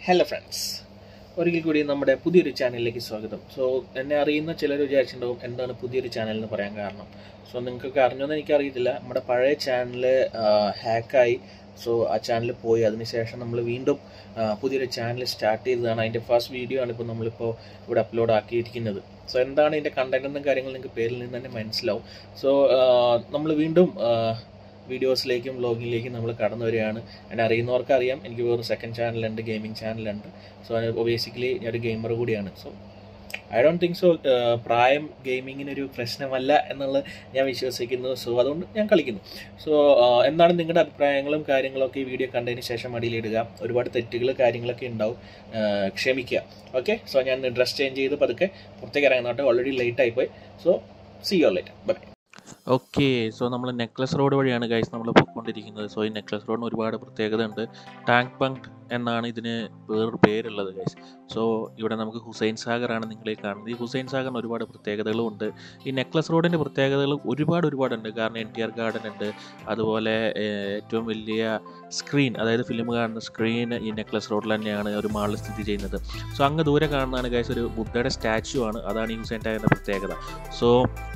Hello friends ഒരിക്കൽ കൂടി നമ്മുടെ പുതിയൊരു ചാനലിലേക്ക് സ്വാഗതം സോ എന്നെ അറിയുന്ന ചിലർ വിചാരിച്ചിട്ടുണ്ടാവും എന്താണ് പുതിയൊരു ചാനൽ എന്ന് പറയാൻ കാരണം സോ നിങ്ങൾക്കൊക്കെ അറിഞ്ഞോന്ന് എനിക്കറിയത്തില്ല നമ്മുടെ പഴയ ചാനൽ ഹാക്കായി സോ ആ ചാനൽ പോയി അതിനുശേഷം നമ്മൾ വീണ്ടും ആ, പുതിയൊരു ചാനൽ സ്റ്റാർട്ട് ചെയ്തതാണ് അതിൻ്റെ ഫസ്റ്റ് വീഡിയോ ആണ് ഇപ്പോൾ നമ്മളിപ്പോൾ ഇവിടെ അപ്ലോഡ് ആക്കിയിരിക്കുന്നത് സോ എന്താണ് ഇതിൻ്റെ കണ്ടന്റ് എന്നും കാര്യങ്ങൾ നിങ്ങൾക്ക് പേരിൽ നിന്ന് തന്നെ മനസ്സിലാവും സോ നമ്മൾ വീണ്ടും ആ, വീഡിയോസിലേക്കും വ്ളോഗിങ്ങിലേക്കും നമ്മൾ കടന്നു വരികയാണ് എന്നെ അറിയുന്നവർക്ക് അറിയാം എനിക്ക് വേറെ സെക്കൻഡ് ചാനലുണ്ട് ഗെയിമിംഗ് ചാനലുണ്ട് സോ ബേസിക്കലി ഞാനൊരു ഗെയിമർ കൂടിയാണ് so I don't think so പ്രായം ഗെയിമിങ്ങിനൊരു പ്രശ്നമല്ല എന്നുള്ളത് ഞാൻ വിശ്വസിക്കുന്നു സോ അതുകൊണ്ട് ഞാൻ കളിക്കുന്നു സോ എന്താണ് നിങ്ങളുടെ അഭിപ്രായങ്ങളും കാര്യങ്ങളൊക്കെ ഈ വീഡിയോ കണ്ടതിന് ശേഷം അടിയിലിടുക ഒരുപാട് തെറ്റുകൾ കാര്യങ്ങളൊക്കെ ഉണ്ടാവും ആ, ക്ഷമിക്കുക ഓക്കെ സോ ഞാൻ ഡ്രസ് ചേഞ്ച് ചെയ്ത് പതുക്കെ പുറത്തേക്ക് ഇറങ്ങുന്നോട്ടെ ഓൾറെഡി ലേറ്റ് ആയിപ്പോയി so see your late bye okay so നമ്മൾ നെക്ലസ് റോഡ് വഴിയാണ് ഗൈസ് നമ്മൾ പോയിക്കൊണ്ടിരിക്കുന്നത് സോ ഈ നെക്ലസ് റോഡിന് ഒരുപാട് പ്രത്യേകത ഉണ്ട് ടാങ്ക് ബങ്ക് എന്നാണ് ഇതിന് വേറൊരു പേരുള്ളത് ഗൈസ് സോ ഇവിടെ നമുക്ക് ഹുസൈൻ സാഗറാണ് നിങ്ങളെ കാണുന്നത് ഈ ഹുസൈൻ സാഗറിന് ഒരുപാട് പ്രത്യേകതകളും ഉണ്ട് ഈ നെക്ലസ് റോഡിൻ്റെ പ്രത്യേകതകൾ ഒരുപാട് ഒരുപാടുണ്ട് കാരണം എൻ ടി ആർ ഗാർഡൻ ഉണ്ട് അതുപോലെ ഏഹ്, ഏറ്റവും വലിയ സ്ക്രീൻ അതായത് ഫിലിം കാണുന്ന സ്ക്രീൻ ഈ നെക്ലസ് റോഡിൽ തന്നെയാണ് ഒരു മാളിൽ സ്ഥിതി ചെയ്യുന്നത് സോ അങ്ങ് ദൂരെ കാണുന്നതാണ് ഗൈസ് ഒരു ബുദ്ധയുടെ സ്റ്റാച്ചു ആണ് അതാണ് ഈ ഹുസൈൻ സാഗറിൻ്റെ പ്രത്യേകത സോ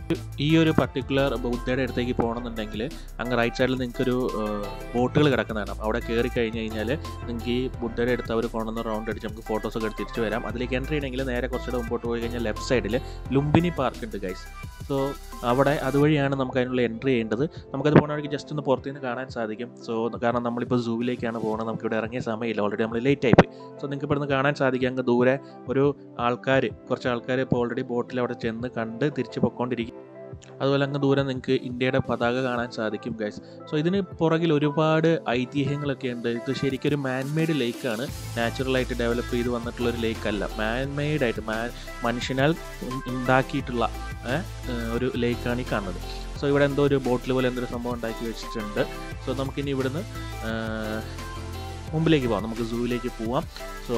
ഈ ഒരു പർട്ടിക്കുലർ ബുദ്ധയുടെ അടുത്തേക്ക് പോകണമെന്നുണ്ടെങ്കിൽ അങ്ങ് റൈറ്റ് സൈഡിൽ നിങ്ങൾക്കൊരു ബോട്ടുകൾ കിടക്കുന്നതാണ് അവിടെ കയറി കഴിഞ്ഞ് കഴിഞ്ഞാൽ നിങ്ങൾക്ക് ഈ ബുദ്ധയുടെ അടുത്ത് അവർ കൊണ്ടുവന്ന റൗണ്ട് അടിച്ച് നമുക്ക് ഫോട്ടോസൊക്കെ എടുത്ത് തിരിച്ച് വരാം അതിലേക്ക് എൻട്രി ചെയ്യണമെങ്കിൽ നേരെ കുറച്ചുകൂടെ മുമ്പോട്ട് പോയി കഴിഞ്ഞാൽ ലെഫ്റ്റ് സൈഡിൽ ലുംബിനി പാർക്ക് ഉണ്ട് ഗൈസ് സോ അവിടെ അതുവഴിയാണ് നമുക്ക് അതിനുള്ള എൻട്രി ചെയ്യേണ്ടത് നമുക്കത് പോകണ വഴിക്ക് ജസ്റ്റ് ഒന്ന് പുറത്തു നിന്ന് കാണാൻ സാധിക്കും സോ കാരണം നമ്മളിപ്പോൾ സൂവിലേക്കാണ് പോകുന്നത് നമുക്ക് ഇവിടെ ഇറങ്ങിയ സമയമില്ല ഓൾറെഡി നമ്മൾ ലേറ്റ് ആയിപ്പോയി സോ നിങ്ങൾക്ക് ഇവിടെ നിന്ന് കാണാൻ സാധിക്കും അങ്ങ് ദൂരെ ഒരു ആൾക്കാർ കുറച്ച് ആൾക്കാർ ഇപ്പോൾ ഓൾറെഡി ബോട്ടിൽ അവിടെ ചെന്ന് കണ്ട് തിരിച്ച് പൊയ്ക്കൊണ്ടിരിക്കും അതുപോലെ അങ്ങ് ദൂരെ നിങ്ങൾക്ക് ഇന്ത്യയുടെ പതാക കാണാൻ സാധിക്കും ഗൈസ് സോ ഇതിന് പുറകിൽ ഒരുപാട് ഐതിഹ്യങ്ങളൊക്കെ ഉണ്ട് ഇത് ശരിക്കും ഒരു മാൻമെയ്ഡ് ലേക്കാണ് നാച്ചുറലായിട്ട് ഡെവലപ്പ് ചെയ്ത് വന്നിട്ടുള്ള ഒരു ലേക്ക് അല്ല മാൻമെയ്ഡ് ആയിട്ട് മാൻ മനുഷ്യനാൽ ഉ- ഉണ്ടാക്കിയിട്ടുള്ള ഏ, ഏ, ഒരു ലേക്കാണ് ഈ കാണുന്നത് സോ ഇവിടെ എന്തോ ഒരു ബോട്ടിൽ പോലെ എന്തോ ഒരു സംഭവം ഉണ്ടാക്കി വെച്ചിട്ടുണ്ട് സോ നമുക്കിനി ഇവിടുന്ന് ഏ, മുമ്പിലേക്ക് പോവാം നമുക്ക് സൂവിലേക്ക് പോവാം സോ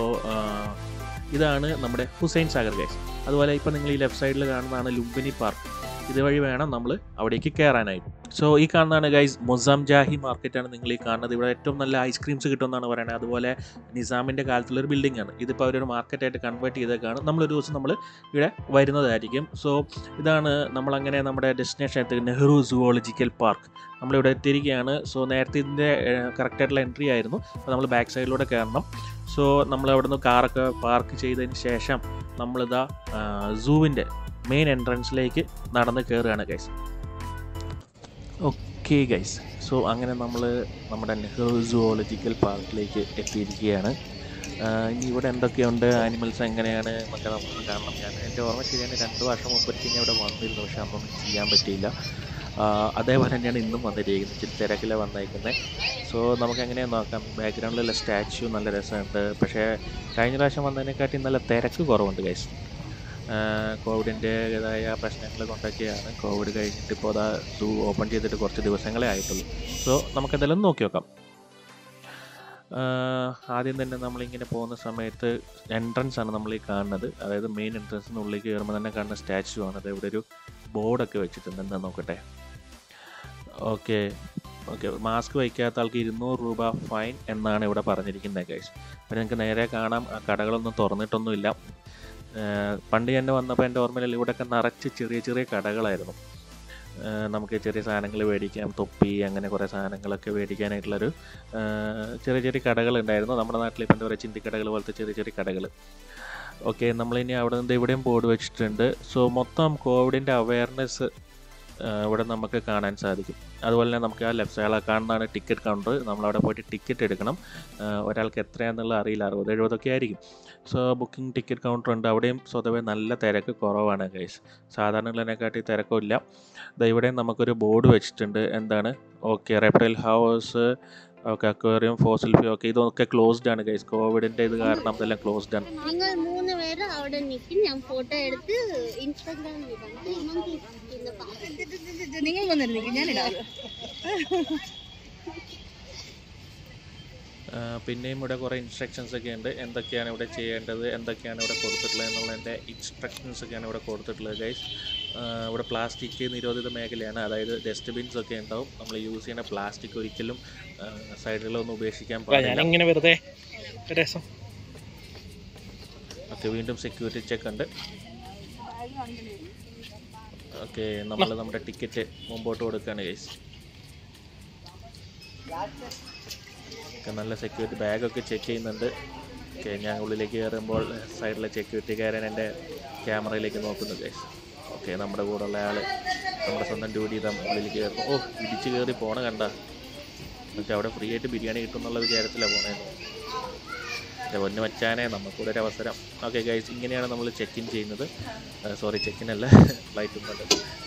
ഇതാണ് നമ്മുടെ ഹുസൈൻ സാഗർ ഗൈസ് അതുപോലെ ഇപ്പം നിങ്ങൾ ഈ ലെഫ്റ്റ് സൈഡിൽ കാണുന്നതാണ് ലുംബിനി പാർക്ക് ഇതുവഴി വേണം നമ്മൾ അവിടേക്ക് കയറാനായിട്ട് സോ ഈ കാണുന്നതാണ് ഗൈസ് മൊസാം ജാഹി മാർക്കറ്റാണ് നിങ്ങൾ ഈ കാണുന്നത് ഇവിടെ ഏറ്റവും നല്ല ഐസ്ക്രീംസ് കിട്ടുമെന്നാണ് പറയുന്നത് അതുപോലെ നിസാമിൻ്റെ കാലത്തുള്ളൊരു ബിൽഡിംഗ് ആണ് ഇതിപ്പോൾ അവരൊരു മാർക്കറ്റായിട്ട് കൺവേർട്ട് ചെയ്തേക്കാണ് നമ്മളൊരു ദിവസം നമ്മൾ ഇവിടെ വരുന്നതായിരിക്കും സോ ഇതാണ് നമ്മളങ്ങനെ നമ്മുടെ ഡെസ്റ്റിനേഷൻ എത്തുക നെഹ്റു സുവോളജിക്കൽ പാർക്ക് നമ്മളിവിടെ എത്തിയിരിക്കുകയാണ് സോ നേരത്തെ ഇതിൻ്റെ കറക്റ്റായിട്ടുള്ള എൻട്രി ആയിരുന്നു അപ്പോൾ നമ്മൾ ബാക്ക് സൈഡിലൂടെ കയറണം സോ നമ്മൾ അവിടെ നിന്ന് കാറൊക്കെ പാർക്ക് ചെയ്തതിന് ശേഷം നമ്മളിതാ സൂവിൻ്റെ മെയിൻ എൻട്രൻസിലേക്ക് നടന്ന് കയറുകയാണ് ഗൈസ് ഓക്കെ ഗൈസ് സോ അങ്ങനെ നമ്മൾ നമ്മുടെ നെഹ്റു സുവോളജിക്കൽ പാർക്കിലേക്ക് എത്തിയിരിക്കുകയാണ് ആഹ് ഇനി ഇവിടെ എന്തൊക്കെയുണ്ട് ആനിമൽസ് എങ്ങനെയാണ് എന്നൊക്കെ നമുക്ക് കാണണം ഞാൻ എൻ്റെ ഓർമ്മ ശരിയാണ് രണ്ട് വർഷം മുമ്പൊരിക്കൽ ഞാൻ ഇവിടെ വന്നിരുന്നു പക്ഷെ അന്നൊന്നും ചെയ്യാൻ പറ്റിയില്ല ആഹ് അതേപോലെ തന്നെയാണ് ഇന്നും വന്നിരിക്കുന്നത് ഇച്ചിരി തിരക്കിലാണ് വന്നേക്കുന്നത് സോ നമുക്ക് എങ്ങനെയാണ് നോക്കാം ബാക്ക്ഗ്രൗണ്ടിലുള്ള സ്റ്റാച്യു നല്ല രസമുണ്ട് പക്ഷേ കഴിഞ്ഞ പ്രാവശ്യം വന്നതിനെക്കാട്ടി നല്ല തിരക്ക് കുറവുണ്ട് ഗൈസ് കോവിഡിൻ്റെതായ പ്രശ്നങ്ങൾ കൊണ്ടൊക്കെയാണ് കോവിഡ് കഴിഞ്ഞിട്ട് ഇപ്പോൾ അതാ സൂ ഓപ്പൺ ചെയ്തിട്ട് കുറച്ച് ദിവസങ്ങളേ ആയിട്ടുള്ളൂ സോ നമുക്കെന്തായാലും നോക്കി നോക്കാം ആഹ് ആദ്യം തന്നെ നമ്മളിങ്ങനെ പോകുന്ന സമയത്ത് എൻട്രൻസ് ആണ് നമ്മൾ ഈ കാണുന്നത് അതായത് മെയിൻ എൻട്രൻസിനുള്ളിലേക്ക് കയറുമ്പോൾ തന്നെ കാണുന്ന സ്റ്റാച്ചു ആണ് അത് ഇവിടെ ഒരു ബോർഡൊക്കെ വെച്ചിട്ടുണ്ട് എന്താ നോക്കട്ടെ ഓക്കെ ഓക്കെ മാസ്ക് വയ്ക്കാത്ത ആൾക്ക് ഇരുന്നൂറ് രൂപ ഫൈൻ എന്നാണ് ഇവിടെ പറഞ്ഞിരിക്കുന്നത് ഗൈസ് അപ്പോൾ നിങ്ങൾക്ക് നേരെ കാണാം ആ കടകളൊന്നും തുറന്നിട്ടൊന്നുമില്ല ഏഹ് പണ്ട് ഞാൻ വന്നപ്പോൾ എൻ്റെ ഓർമ്മയിൽ ഇവിടെയൊക്കെ നിറച്ച് ചെറിയ ചെറിയ കടകളായിരുന്നു ഏഹ് നമുക്ക് ചെറിയ സാധനങ്ങൾ മേടിക്കാം തൊപ്പി അങ്ങനെ കുറേ സാധനങ്ങളൊക്കെ മേടിക്കാനായിട്ടുള്ളൊരു ഏഹ് ചെറിയ ചെറിയ കടകളുണ്ടായിരുന്നു നമ്മുടെ നാട്ടിൽ ഇപ്പം എന്താ പറയുക ചിന്തിക്കടകൾ പോലത്തെ ചെറിയ ചെറിയ കടകൾ ഓക്കെ നമ്മളിനി അവിടെ നിന്ന് ഇവിടെയും ബോർഡ് വെച്ചിട്ടുണ്ട് സോ മൊത്തം കോവിഡിൻ്റെ അവയർനെസ് ഇവിടെ നമുക്ക് കാണാൻ സാധിക്കും അതുപോലെ തന്നെ നമുക്ക് ആ ലെഫ്റ്റ് സൈഡിൽ കാണുന്നതാണ് ടിക്കറ്റ് കൗണ്ടർ നമ്മളവിടെ പോയിട്ട് ടിക്കറ്റ് എടുക്കണം ഏഹ് ഒരാൾക്ക് എത്രയാണെന്നുള്ളത് അറിയില്ല അറുപത് എഴുപതൊക്കെ ആയിരിക്കും സോ ബുക്കിംഗ് ടിക്കറ്റ് കൗണ്ടർ ഉണ്ട് അവിടെയും സ്വതവേ നല്ല തിരക്ക് കുറവാണ് ഗൈസ് സാധാരണ ഉള്ളതിനെക്കാട്ടി തിരക്കില്ല ദാ ഇവിടെയും നമുക്കൊരു ബോർഡ് വെച്ചിട്ടുണ്ട് എന്താണ് okay reptile house okay aquarium fossil ഫി ഓക്കെ ഇതൊക്കെ ക്ലോസ്ഡ് ആണ് ഗൈസ് കോവിഡിൻ്റെ ഇത് കാരണം ഇതെല്ലാം ക്ലോസ്ഡ് ആണ് നിങ്ങൾ മൂന്ന് പേര് അവിടെ നിൽക്കും ഞാൻ ഫോട്ടോ എടുത്ത് ഇൻസ്റ്റാഗ്രാമിൽ ഇടാം നിങ്ങൾ വന്നിരുന്നെങ്കിൽ ഞാനിടാം ആ, പിന്നെയും ഇവിടെ കുറേ ഇൻസ്ട്രക്ഷൻസ് ഒക്കെ ഉണ്ട് എന്തൊക്കെയാണ് ഇവിടെ ചെയ്യേണ്ടത് എന്തൊക്കെയാണ് ഇവിടെ കൊടുത്തിട്ടുള്ളത് എന്നുള്ളതിൻ്റെ ഇൻസ്ട്രക്ഷൻസ് ഒക്കെയാണ് ഇവിടെ കൊടുത്തിട്ടുള്ളത് ഗൈസ് ഇവിടെ പ്ലാസ്റ്റിക് നിരോധിത മേഖലയാണ് അതായത് ഡസ്റ്റ്ബിൻസ് ഒക്കെ ഉണ്ടാവും നമ്മൾ യൂസ് ചെയ്യുന്ന പ്ലാസ്റ്റിക് ഒരിക്കലും സൈഡുകളൊന്നും ഉപേക്ഷിക്കാൻ പാടില്ല ഞാനിങ്ങനെ വെറുതെ രസം ഓക്കെ വീണ്ടും സെക്യൂരിറ്റി ചെക്ക് ഉണ്ട് ഓക്കെ നമ്മൾ നമ്മുടെ ടിക്കറ്റ് മുമ്പോട്ട് കൊടുക്കുകയാണ് ഗൈസ് ഒക്കെ നല്ല സെക്യൂരിറ്റി ബാഗൊക്കെ ചെക്ക് ചെയ്യുന്നുണ്ട് ഓക്കെ ഞാൻ ഉള്ളിലേക്ക് കയറുമ്പോൾ സൈഡിലെ സെക്യൂരിറ്റിക്കാരൻ എൻ്റെ ക്യാമറയിലേക്ക് നോക്കുന്നു ഗൈസ് ഓക്കെ നമ്മുടെ കൂടെ ഉള്ള ആൾ നമ്മുടെ സ്വന്തം ഡ്യൂട്ടി ചെയ്താൽ ഉള്ളിലേക്ക് കയറുന്നു ഓ ഇടിച്ച് കയറി പോണ കണ്ട പക്ഷെ അവിടെ ഫ്രീ ആയിട്ട് ബിരിയാണി കിട്ടും എന്നുള്ള വിചാരത്തിലാണ് പോണേന്ന് ഒന്ന് വച്ചാനേ നമുക്കൂടെ ഒരു അവസരം ഓക്കെ ഗൈസ് ഇങ്ങനെയാണ് നമ്മൾ ചെക്ക് ഇൻ ചെയ്യുന്നത് സോറി ചെക്ക് ഇൻ അല്ല ഫ്ലൈറ്റ് ഒന്നുണ്ട്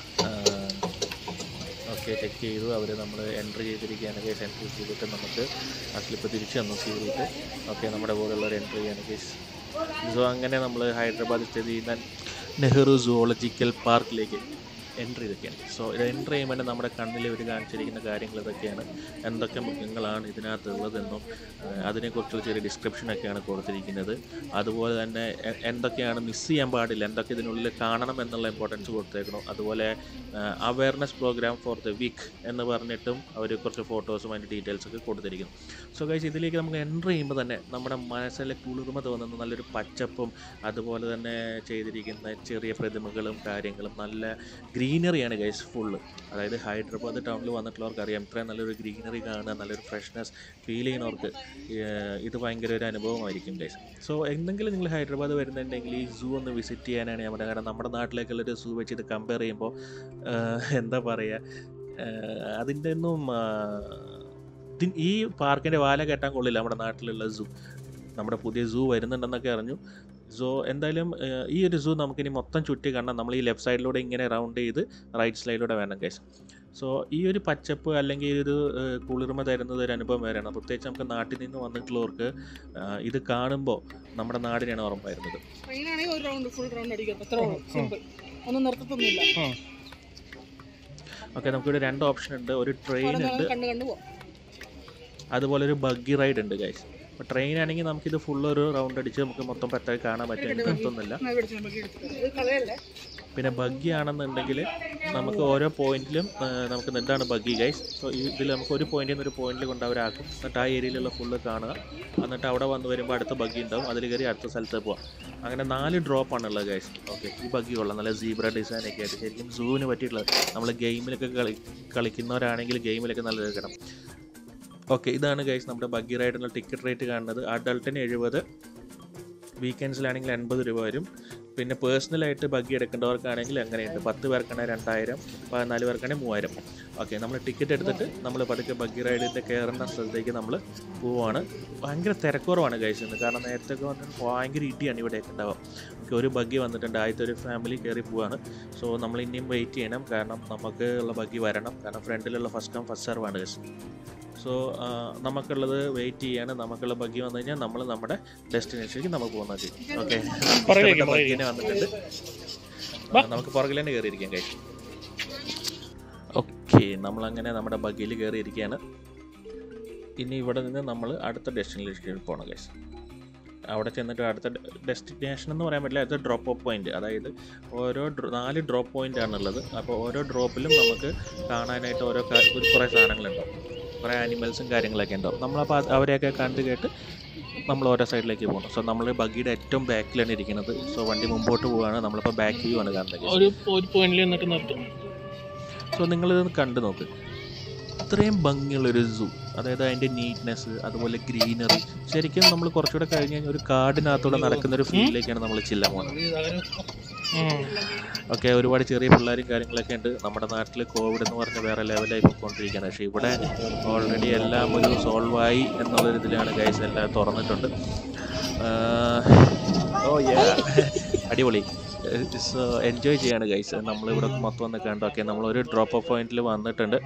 ഓക്കെ ചെക്ക് ചെയ്തു അവർ നമ്മൾ എൻട്രി ചെയ്തിരിക്കുകയാണ് കേസ് എൻട്രി ചെയ്തിട്ട് നമുക്ക് ആ സ്ലിപ്പ് തിരിച്ചു തന്നു സീറിയിട്ട് ഓക്കെ നമ്മുടെ കൂടെയുള്ളവർ എൻട്രി ചെയ്യാണ് കേസ് സോ അങ്ങനെ നമ്മൾ ഹൈദരാബാദ് സ്ഥിതി ചെയ്യുന്ന നെഹ്റു സുവോളജിക്കൽ പാർക്കിലേക്ക് എൻട്രി ഇതൊക്കെയാണ് സോ ഇത് എൻട്രി ചെയ്യുമ്പോൾ തന്നെ നമ്മുടെ കണ്ണിൽ ഇവർ കാണിച്ചിരിക്കുന്ന കാര്യങ്ങൾ ഇതൊക്കെയാണ് എന്തൊക്കെ മൃഗങ്ങളാണ് ഇതിനകത്തുള്ളതെന്നും ഏഹ് അതിനെക്കുറിച്ചുള്ള ചെറിയ ഡിസ്ക്രിപ്ഷനൊക്കെയാണ് കൊടുത്തിരിക്കുന്നത് അതുപോലെ തന്നെ എ- എന്തൊക്കെയാണ് മിസ് ചെയ്യാൻ പാടില്ല എന്തൊക്കെ ഇതിനുള്ളിൽ കാണണം എന്നുള്ള ഇമ്പോർട്ടൻസ് കൊടുത്തേക്കണം അതുപോലെ awareness programme for the week എന്ന് പറഞ്ഞിട്ടും അവർ കുറച്ച് ഫോട്ടോസും അതിൻ്റെ ഡീറ്റെയിൽസ് ഒക്കെ കൊടുത്തിരിക്കുന്നു സോ ഗൈസ് ഇതിലേക്ക് നമുക്ക് എൻ്റർ ചെയ്യുമ്പോൾ തന്നെ നമ്മുടെ മനസ്സിലെ കുളിർമ തോന്നുന്ന നല്ലൊരു പച്ചപ്പും അതുപോലെ തന്നെ ചെയ്തിരിക്കുന്ന ചെറിയ പ്രതിമകളും കാര്യങ്ങളും നല്ല ഗ്രീനറിയാണ് ഗൈസ് ഫുള്ള് അതായത് ഹൈദരാബാദ് ടൗണിൽ വന്നിട്ടുള്ളവർക്ക് അറിയാം ഇത്രയും നല്ലൊരു ഗ്രീനറി കാണുക നല്ലൊരു ഫ്രഷ്നെസ് ഫീൽ ചെയ്യുന്നവർക്ക് ഏഹ് ഇത് ഭയങ്കര ഒരു അനുഭവമായിരിക്കും ഗൈസ് സോ എന്തെങ്കിലും നിങ്ങൾ ഹൈദരാബാദ് വരുന്നുണ്ടെങ്കിൽ ഈ സൂ ഒന്ന് വിസിറ്റ് ചെയ്യാനാണ് ഞാൻ പറയുന്നത് കാരണം നമ്മുടെ നാട്ടിലേക്കുള്ളൊരു സൂ വെച്ച് ഇത് കമ്പയർ ചെയ്യുമ്പോൾ എന്താ പറയുക അതിൻ്റെ ഒന്നും ആഹ്, ഇതിൻ- ഈ പാർക്കിൻ്റെ വാല കെട്ടാൻ കൊള്ളില്ല നമ്മുടെ നാട്ടിലുള്ള സൂ നമ്മുടെ പുതിയ സൂ വരുന്നുണ്ടെന്നൊക്കെ അറിഞ്ഞു സോ എന്തായാലും ഏഹ്, ഈ ഒരു സൂ നമുക്കിനി മൊത്തം ചുറ്റി കാണാം നമ്മൾ ഈ ലെഫ്റ്റ് സൈഡിലൂടെ ഇങ്ങനെ റൗണ്ട് ചെയ്ത് റൈറ്റ് സൈഡിലൂടെ വേണം കേസ് സോ ഈ ഒരു പച്ചപ്പ് അല്ലെങ്കിൽ ഈ ഒരു ഏഹ്, കുളിർമ തരുന്നത് ഒരു അനുഭവം വേറെയാണ് പ്രത്യേകിച്ച് നമുക്ക് നാട്ടിൽ നിന്ന് വന്നിട്ടുള്ളവർക്ക് ആഹ്, ഇത് കാണുമ്പോൾ നമ്മുടെ നാടിനാണ് ഓർമ്മ വരുന്നത് ട്രെയിനാണെങ്കിൽ ഒരു റൗണ്ട് ഫുൾ റൗണ്ട് അടിക്കാം അത്ര സിമ്പിൾ ഒന്നും നിർത്തത്തൊന്നുമില്ല ഓക്കെ നമുക്കിവിടെ രണ്ട് ഓപ്ഷൻ ഉണ്ട് ഒരു ട്രെയിൻ അവിടെ ഉണ്ട് കണ്ട് കണ്ട് പോവാം അതുപോലെ ഒരു ബഗ്ഗി റൈഡ് ഉണ്ട് ഗൈസ് അപ്പോൾ ട്രെയിൻ ആണെങ്കിൽ നമുക്കിത് ഫുൾ ഒരു റൗണ്ട് അടിച്ച് നമുക്ക് മൊത്തം പറ്റാതെ കാണാൻ പറ്റും എനിക്ക് നിർത്തുന്നില്ല എന്നാ പിടിച്ച് നമുക്ക് എടുത്തിട്ട് ഇത് കളയല്ലേ പിന്നെ ബഗ്ഗി ആണെന്നുണ്ടെങ്കിൽ നമുക്ക് ഓരോ പോയിന്റിലും നമുക്ക് എന്താണ് ബഗ്ഗി ഗൈസ് സോ ഇതിൽ നമുക്ക് ഒരു പോയിന്റിൽ നിന്ന് ഒരു പോയിന്റിൽ കൊണ്ട് അവരാക്കും എന്നിട്ട് ആ ഏരിയയിലുള്ള ഫുള്ള് കാണുക എന്നിട്ട് അവിടെ വന്ന് വരുമ്പോൾ അടുത്ത ബഗ്ഗി ഉണ്ടാവും അതിൽ കയറി അടുത്ത സ്ഥലത്ത് പോവാം അങ്ങനെ നാല് ഡ്രോപ്പാണ് ഉള്ളത് ഗൈസ് ഓക്കെ ഈ ബഗ്ഗി കൊള്ളാം നല്ല സീബ്ര ഡിസൈൻ ഒക്കെ ആയിട്ട് ശരിക്കും സൂവിന് പറ്റിയിട്ടുള്ളത് നമ്മൾ ഗെയിമിലൊക്കെ കളി കളിക്കുന്നവരാണെങ്കിൽ ഗെയിമിലൊക്കെ നല്ല കിടണം ഓക്കെ ഇതാണ് ഗൈസ് നമ്മുടെ ബഗ്ഗി റൈഡിനുള്ള ടിക്കറ്റ് റേറ്റ് കാണുന്നത് അഡൾട്ടിന് എഴുപത് വീക്കെൻഡ്സിലാണെങ്കിൽ എൺപത് രൂപ വരും പിന്നെ പേഴ്സണലായിട്ട് ബഗ്ഗി എടുക്കേണ്ടവർക്കാണെങ്കിൽ അങ്ങനെയുണ്ട് പത്ത് പേർക്കാണെങ്കിൽ രണ്ടായിരം പതിനാല് പേർക്കാണെങ്കിൽ മൂവായിരം ഓക്കെ നമ്മൾ ടിക്കറ്റ് എടുത്തിട്ട് നമ്മൾ പതുക്കെ ബഗ്ഗി റൈഡിൻ്റെ കയറുന്ന സ്ഥലത്തേക്ക് നമ്മൾ പോവാണ് ഭയങ്കര തിരക്കുറവാണ് കഴിച്ചത് കാരണം നേരത്തെ ഒക്കെ വന്നിട്ട് ഭയങ്കര ഇടിയാണ് ഇവിടെയൊക്കെ ഉണ്ടാവുക ഓക്കെ ഒരു ബഗ്ഗി വന്നിട്ടുണ്ട് ആദ്യത്തെ ഒരു ഫാമിലി കയറി പോവാണ് സോ നമ്മൾ ഇനിയും വെയിറ്റ് ചെയ്യണം കാരണം നമുക്ക് ഉള്ള ബഗ്ഗി വരണം കാരണം ഫ്രണ്ടിലുള്ള ഫസ്റ്റ് കം ഫസ്റ്റ് സർവാണ് കഴിച്ചത് സോ നമുക്കുള്ളത് വെയിറ്റ് ചെയ്യാണ് നമുക്കുള്ള ബഗ്ഗി വന്നു കഴിഞ്ഞാൽ നമ്മൾ നമ്മുടെ ഡെസ്റ്റിനേഷനിലേക്ക് നമുക്ക് പോകുന്നത് ചെയ്യും ഓക്കെ പുറകിലേക്ക്, ബഗ്ഗിനെ വന്നിട്ടുണ്ട് ആ, നമുക്ക് പുറകിൽ തന്നെ കയറിയിരിക്കാം കഴിച്ചു ഓക്കെ നമ്മളങ്ങനെ നമ്മുടെ ബഗ്ഗിയിൽ കയറിയിരിക്കുകയാണ് ഇനി ഇവിടെ നിന്ന് നമ്മൾ അടുത്ത ഡെസ്റ്റിനേഷനിലേക്ക് പോകണം ഗൈസ് അവിടെ ചെന്നിട്ട് അടുത്ത ഡെസ്റ്റിനേഷൻ എന്ന് പറയാൻ പറ്റില്ല അടുത്ത ഡ്രോപ്പ് ഓഫ് പോയിന്റ് അതായത് ഓരോ ഡ്രോ- നാല് ഡ്രോപ്പ് പോയിന്റ് ആണുള്ളത് അപ്പോൾ ഓരോ ഡ്രോപ്പിലും നമുക്ക് കാണാനായിട്ട് ഓരോ കാ- ഒരു കുറേ സാധനങ്ങളുണ്ടാവും കുറേ ആനിമൽസും കാര്യങ്ങളൊക്കെ ഉണ്ടാവും നമ്മളപ്പോൾ അത് അവരെയൊക്കെ കണ്ട് കേട്ട് നമ്മൾ ഓരോ സൈഡിലേക്ക് പോകണം സോ നമ്മൾ ബഗ്ഗിയുടെ ഏറ്റവും ബാക്കിലാണ് ഇരിക്കുന്നത് സോ വണ്ടി മുമ്പോട്ട് പോവുകയാണ് നമ്മളിപ്പോൾ ബാക്ക് വ്യൂ ആണ് കാണുന്നത് ഒരു ഒരു പോയിന്റിൽ നിന്നിട്ട് നിർത്തും സോ നിങ്ങളിതൊന്ന് കണ്ടു നോക്ക് ഇത്രയും ഭംഗിയുള്ളൊരു സൂ അതായത് അതിൻ്റെ നീറ്റ്നെസ് അതുപോലെ ഗ്രീനറി ശരിക്കും നമ്മൾ കുറച്ചുകൂടെ കഴിഞ്ഞ് കഴിഞ്ഞാൽ ഒരു കാടിനകത്തൂടെ നടക്കുന്ന ഒരു ഫീലിലേക്കാണ് നമ്മൾ ചില്ല പോകുന്നത് ഓക്കെ ഒരുപാട് ചെറിയ പിള്ളേരും കാര്യങ്ങളൊക്കെ ഉണ്ട് നമ്മുടെ നാട്ടിൽ കോവിഡ് എന്ന് പറഞ്ഞ വേറെ ലെവലായി പോയിക്കൊണ്ടിരിക്കുകയാണ് പക്ഷേ ഇവിടെ ഓൾറെഡി എല്ലാം ഒരു സോൾവ് ആയി എന്നുള്ളൊരു ഇതിലാണ് ഗൈസ് എല്ലാം തുറന്നിട്ടുണ്ട് ഓ യാ അടിപൊളി സോ എൻജോയ് ചെയ്യാണ് ഗൈസ് നമ്മളിവിടെ മൊത്തം വന്ന് കണ്ടു ഓക്കെ നമ്മൾ ഒരു ഡ്രോപ്പ് ഓഫ് പോയിന്റിൽ വന്നിട്ടുണ്ട്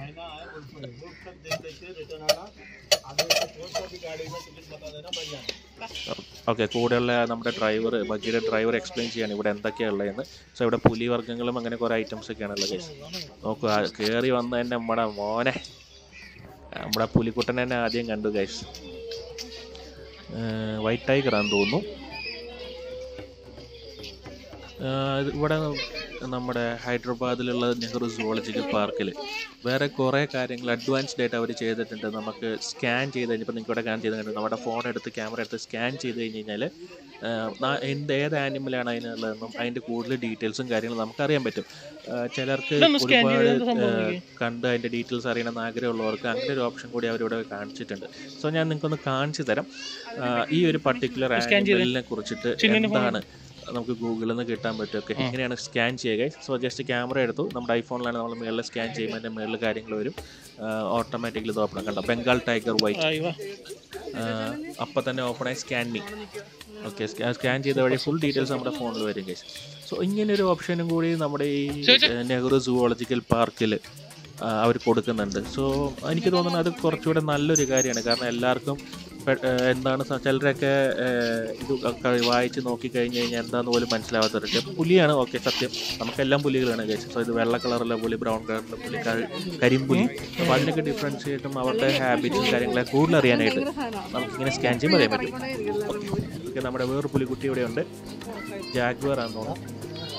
ഓക്കെ കൂടെയുള്ള നമ്മുടെ ഡ്രൈവർ ബഗ്ഗിയുടെ ഡ്രൈവർ എക്സ്പ്ലെയിൻ ചെയ്യാണ് ഇവിടെ എന്തൊക്കെയാണ് ഉള്ളതെന്ന് സോ ഇവിടെ പുലി വർഗ്ഗങ്ങളും അങ്ങനെ കുറേ ഐറ്റംസ് ഒക്കെയാണ് ഉള്ളത് ഗൈസ് നോക്കൂ ആ കയറി വന്ന തന്നെ നമ്മുടെ മോനെ നമ്മുടെ പുലിക്കുട്ടൻ തന്നെ ആദ്യം കണ്ടു ഗൈസ് വൈറ്റ് ടൈഗറാന്ന് തോന്നുന്നു ആഹ് ഇത് ഇവിടെ നമ്മുടെ ഹൈദരാബാദിലുള്ള നെഹ്റു സുവോളജിക്കൽ പാർക്കിൽ വേറെ കുറേ കാര്യങ്ങൾ അഡ്വാൻസ്ഡ് ആയിട്ട് അവർ ചെയ്തിട്ടുണ്ട് നമുക്ക് സ്കാൻ ചെയ്ത് കഴിഞ്ഞപ്പോൾ നിങ്ങൾക്ക് ഇവിടെ കാണാൻ ചെയ്ത് കണ്ടു നമ്മുടെ ഫോൺ എടുത്ത് ക്യാമറ എടുത്ത് സ്കാൻ ചെയ്ത് കഴിഞ്ഞ് കഴിഞ്ഞാൽ എന്ത് ഏത് ആനിമലാണ് അതിനുള്ളതെന്നും അതിൻ്റെ കൂടുതൽ ഡീറ്റെയിൽസും കാര്യങ്ങളും നമുക്കറിയാൻ പറ്റും ആ, ചിലർക്ക് ഇതൊന്ന് scan ചെയ്ത് ഒരുപാട് എന്ത് സംഭവം ആ, നോക്കിയേ? കണ്ട് അതിൻ്റെ ഡീറ്റെയിൽസ് അറിയണമെന്ന് ആഗ്രഹമുള്ളവർക്ക് അങ്ങനെ ഒരു ഓപ്ഷൻ കൂടി അവരിവിടെ കാണിച്ചിട്ടുണ്ട് സോ ഞാൻ നിങ്ങൾക്കൊന്ന് കാണിച്ചു തരാം ആ, ഈ ഒരു പർട്ടിക്കുലർ Scan ചെയ്ത്. ആനിമലിനെ കുറിച്ചിട്ട് ചിന്നിന് phone എന്താണ് നമുക്ക് ഗൂഗിളിൽ നിന്ന് കിട്ടാൻ പറ്റുമൊക്കെ ഇങ്ങനെയാണ് സ്കാൻ ചെയ്യുക സോ ജസ്റ്റ് ക്യാമറ എടുത്തു നമ്മുടെ ഐഫോണിലാണ് നമ്മൾ മേളിൽ സ്കാൻ ചെയ്യുമ്പോൾ അതിൻ്റെ മേളിൽ കാര്യങ്ങൾ വരും ഓട്ടോമാറ്റിക്കലി ഇത് ഓപ്പൺ കണ്ടോ ബംഗാൾ ടൈഗർ വൈറ്റ് അയ്യോ അപ്പം തന്നെ ഓപ്പണായി സ്കാൻ മീ ഓക്കെ സ്കാൻ ചെയ്ത വഴി ഫുൾ ഡീറ്റെയിൽസ് നമ്മുടെ ഫോണിൽ വരും കേസ് സോ ഇങ്ങനെ ഒരു ഓപ്ഷനും കൂടി നമ്മുടെ ഈ ഏഹ്, നെഹ്റു സുവോളജിക്കൽ പാർക്കിൽ അവർ കൊടുക്കുന്നുണ്ട് സോ എനിക്ക് തോന്നുന്നത് അത് കുറച്ചുകൂടെ നല്ലൊരു കാര്യമാണ് കാരണം എല്ലാവർക്കും പെ- ഏഹ്, എന്താണ് സ- ചിലരൊക്കെ ഏഹ്, ഇത് ഒക്കെ വായിച്ച് നോക്കി കഴിഞ്ഞ് കഴിഞ്ഞാൽ എന്താന്ന് പോലും മനസ്സിലാവാത്തവരുണ്ട് പുലിയാണ് ഓക്കെ സത്യം നമുക്കെല്ലാം പുലികളാണ് കഴിച്ചത് സോ ഇത് വെള്ള കളറുള്ള പുലി ബ്രൗൺ കളറുള്ള പുലി ക- കരിമ്പുലി അപ്പോൾ അതിനൊക്കെ ഡിഫറൻസ് ചെയ്തിട്ടും അവരുടെ ഹാബിറ്റ്സും കാര്യങ്ങളൊക്കെ കൂടുതൽ അറിയാനായിട്ട് നമുക്കിങ്ങനെ സ്കാൻ ചെയ്യുമ്പോൾ അറിയാൻ പറ്റും ഓക്കെ നമ്മുടെ വേറൊരു പുലിക്കുട്ടി ഇവിടെ ഉണ്ട് ജാഗ്വർ ആണെന്ന് തോന്നുന്നു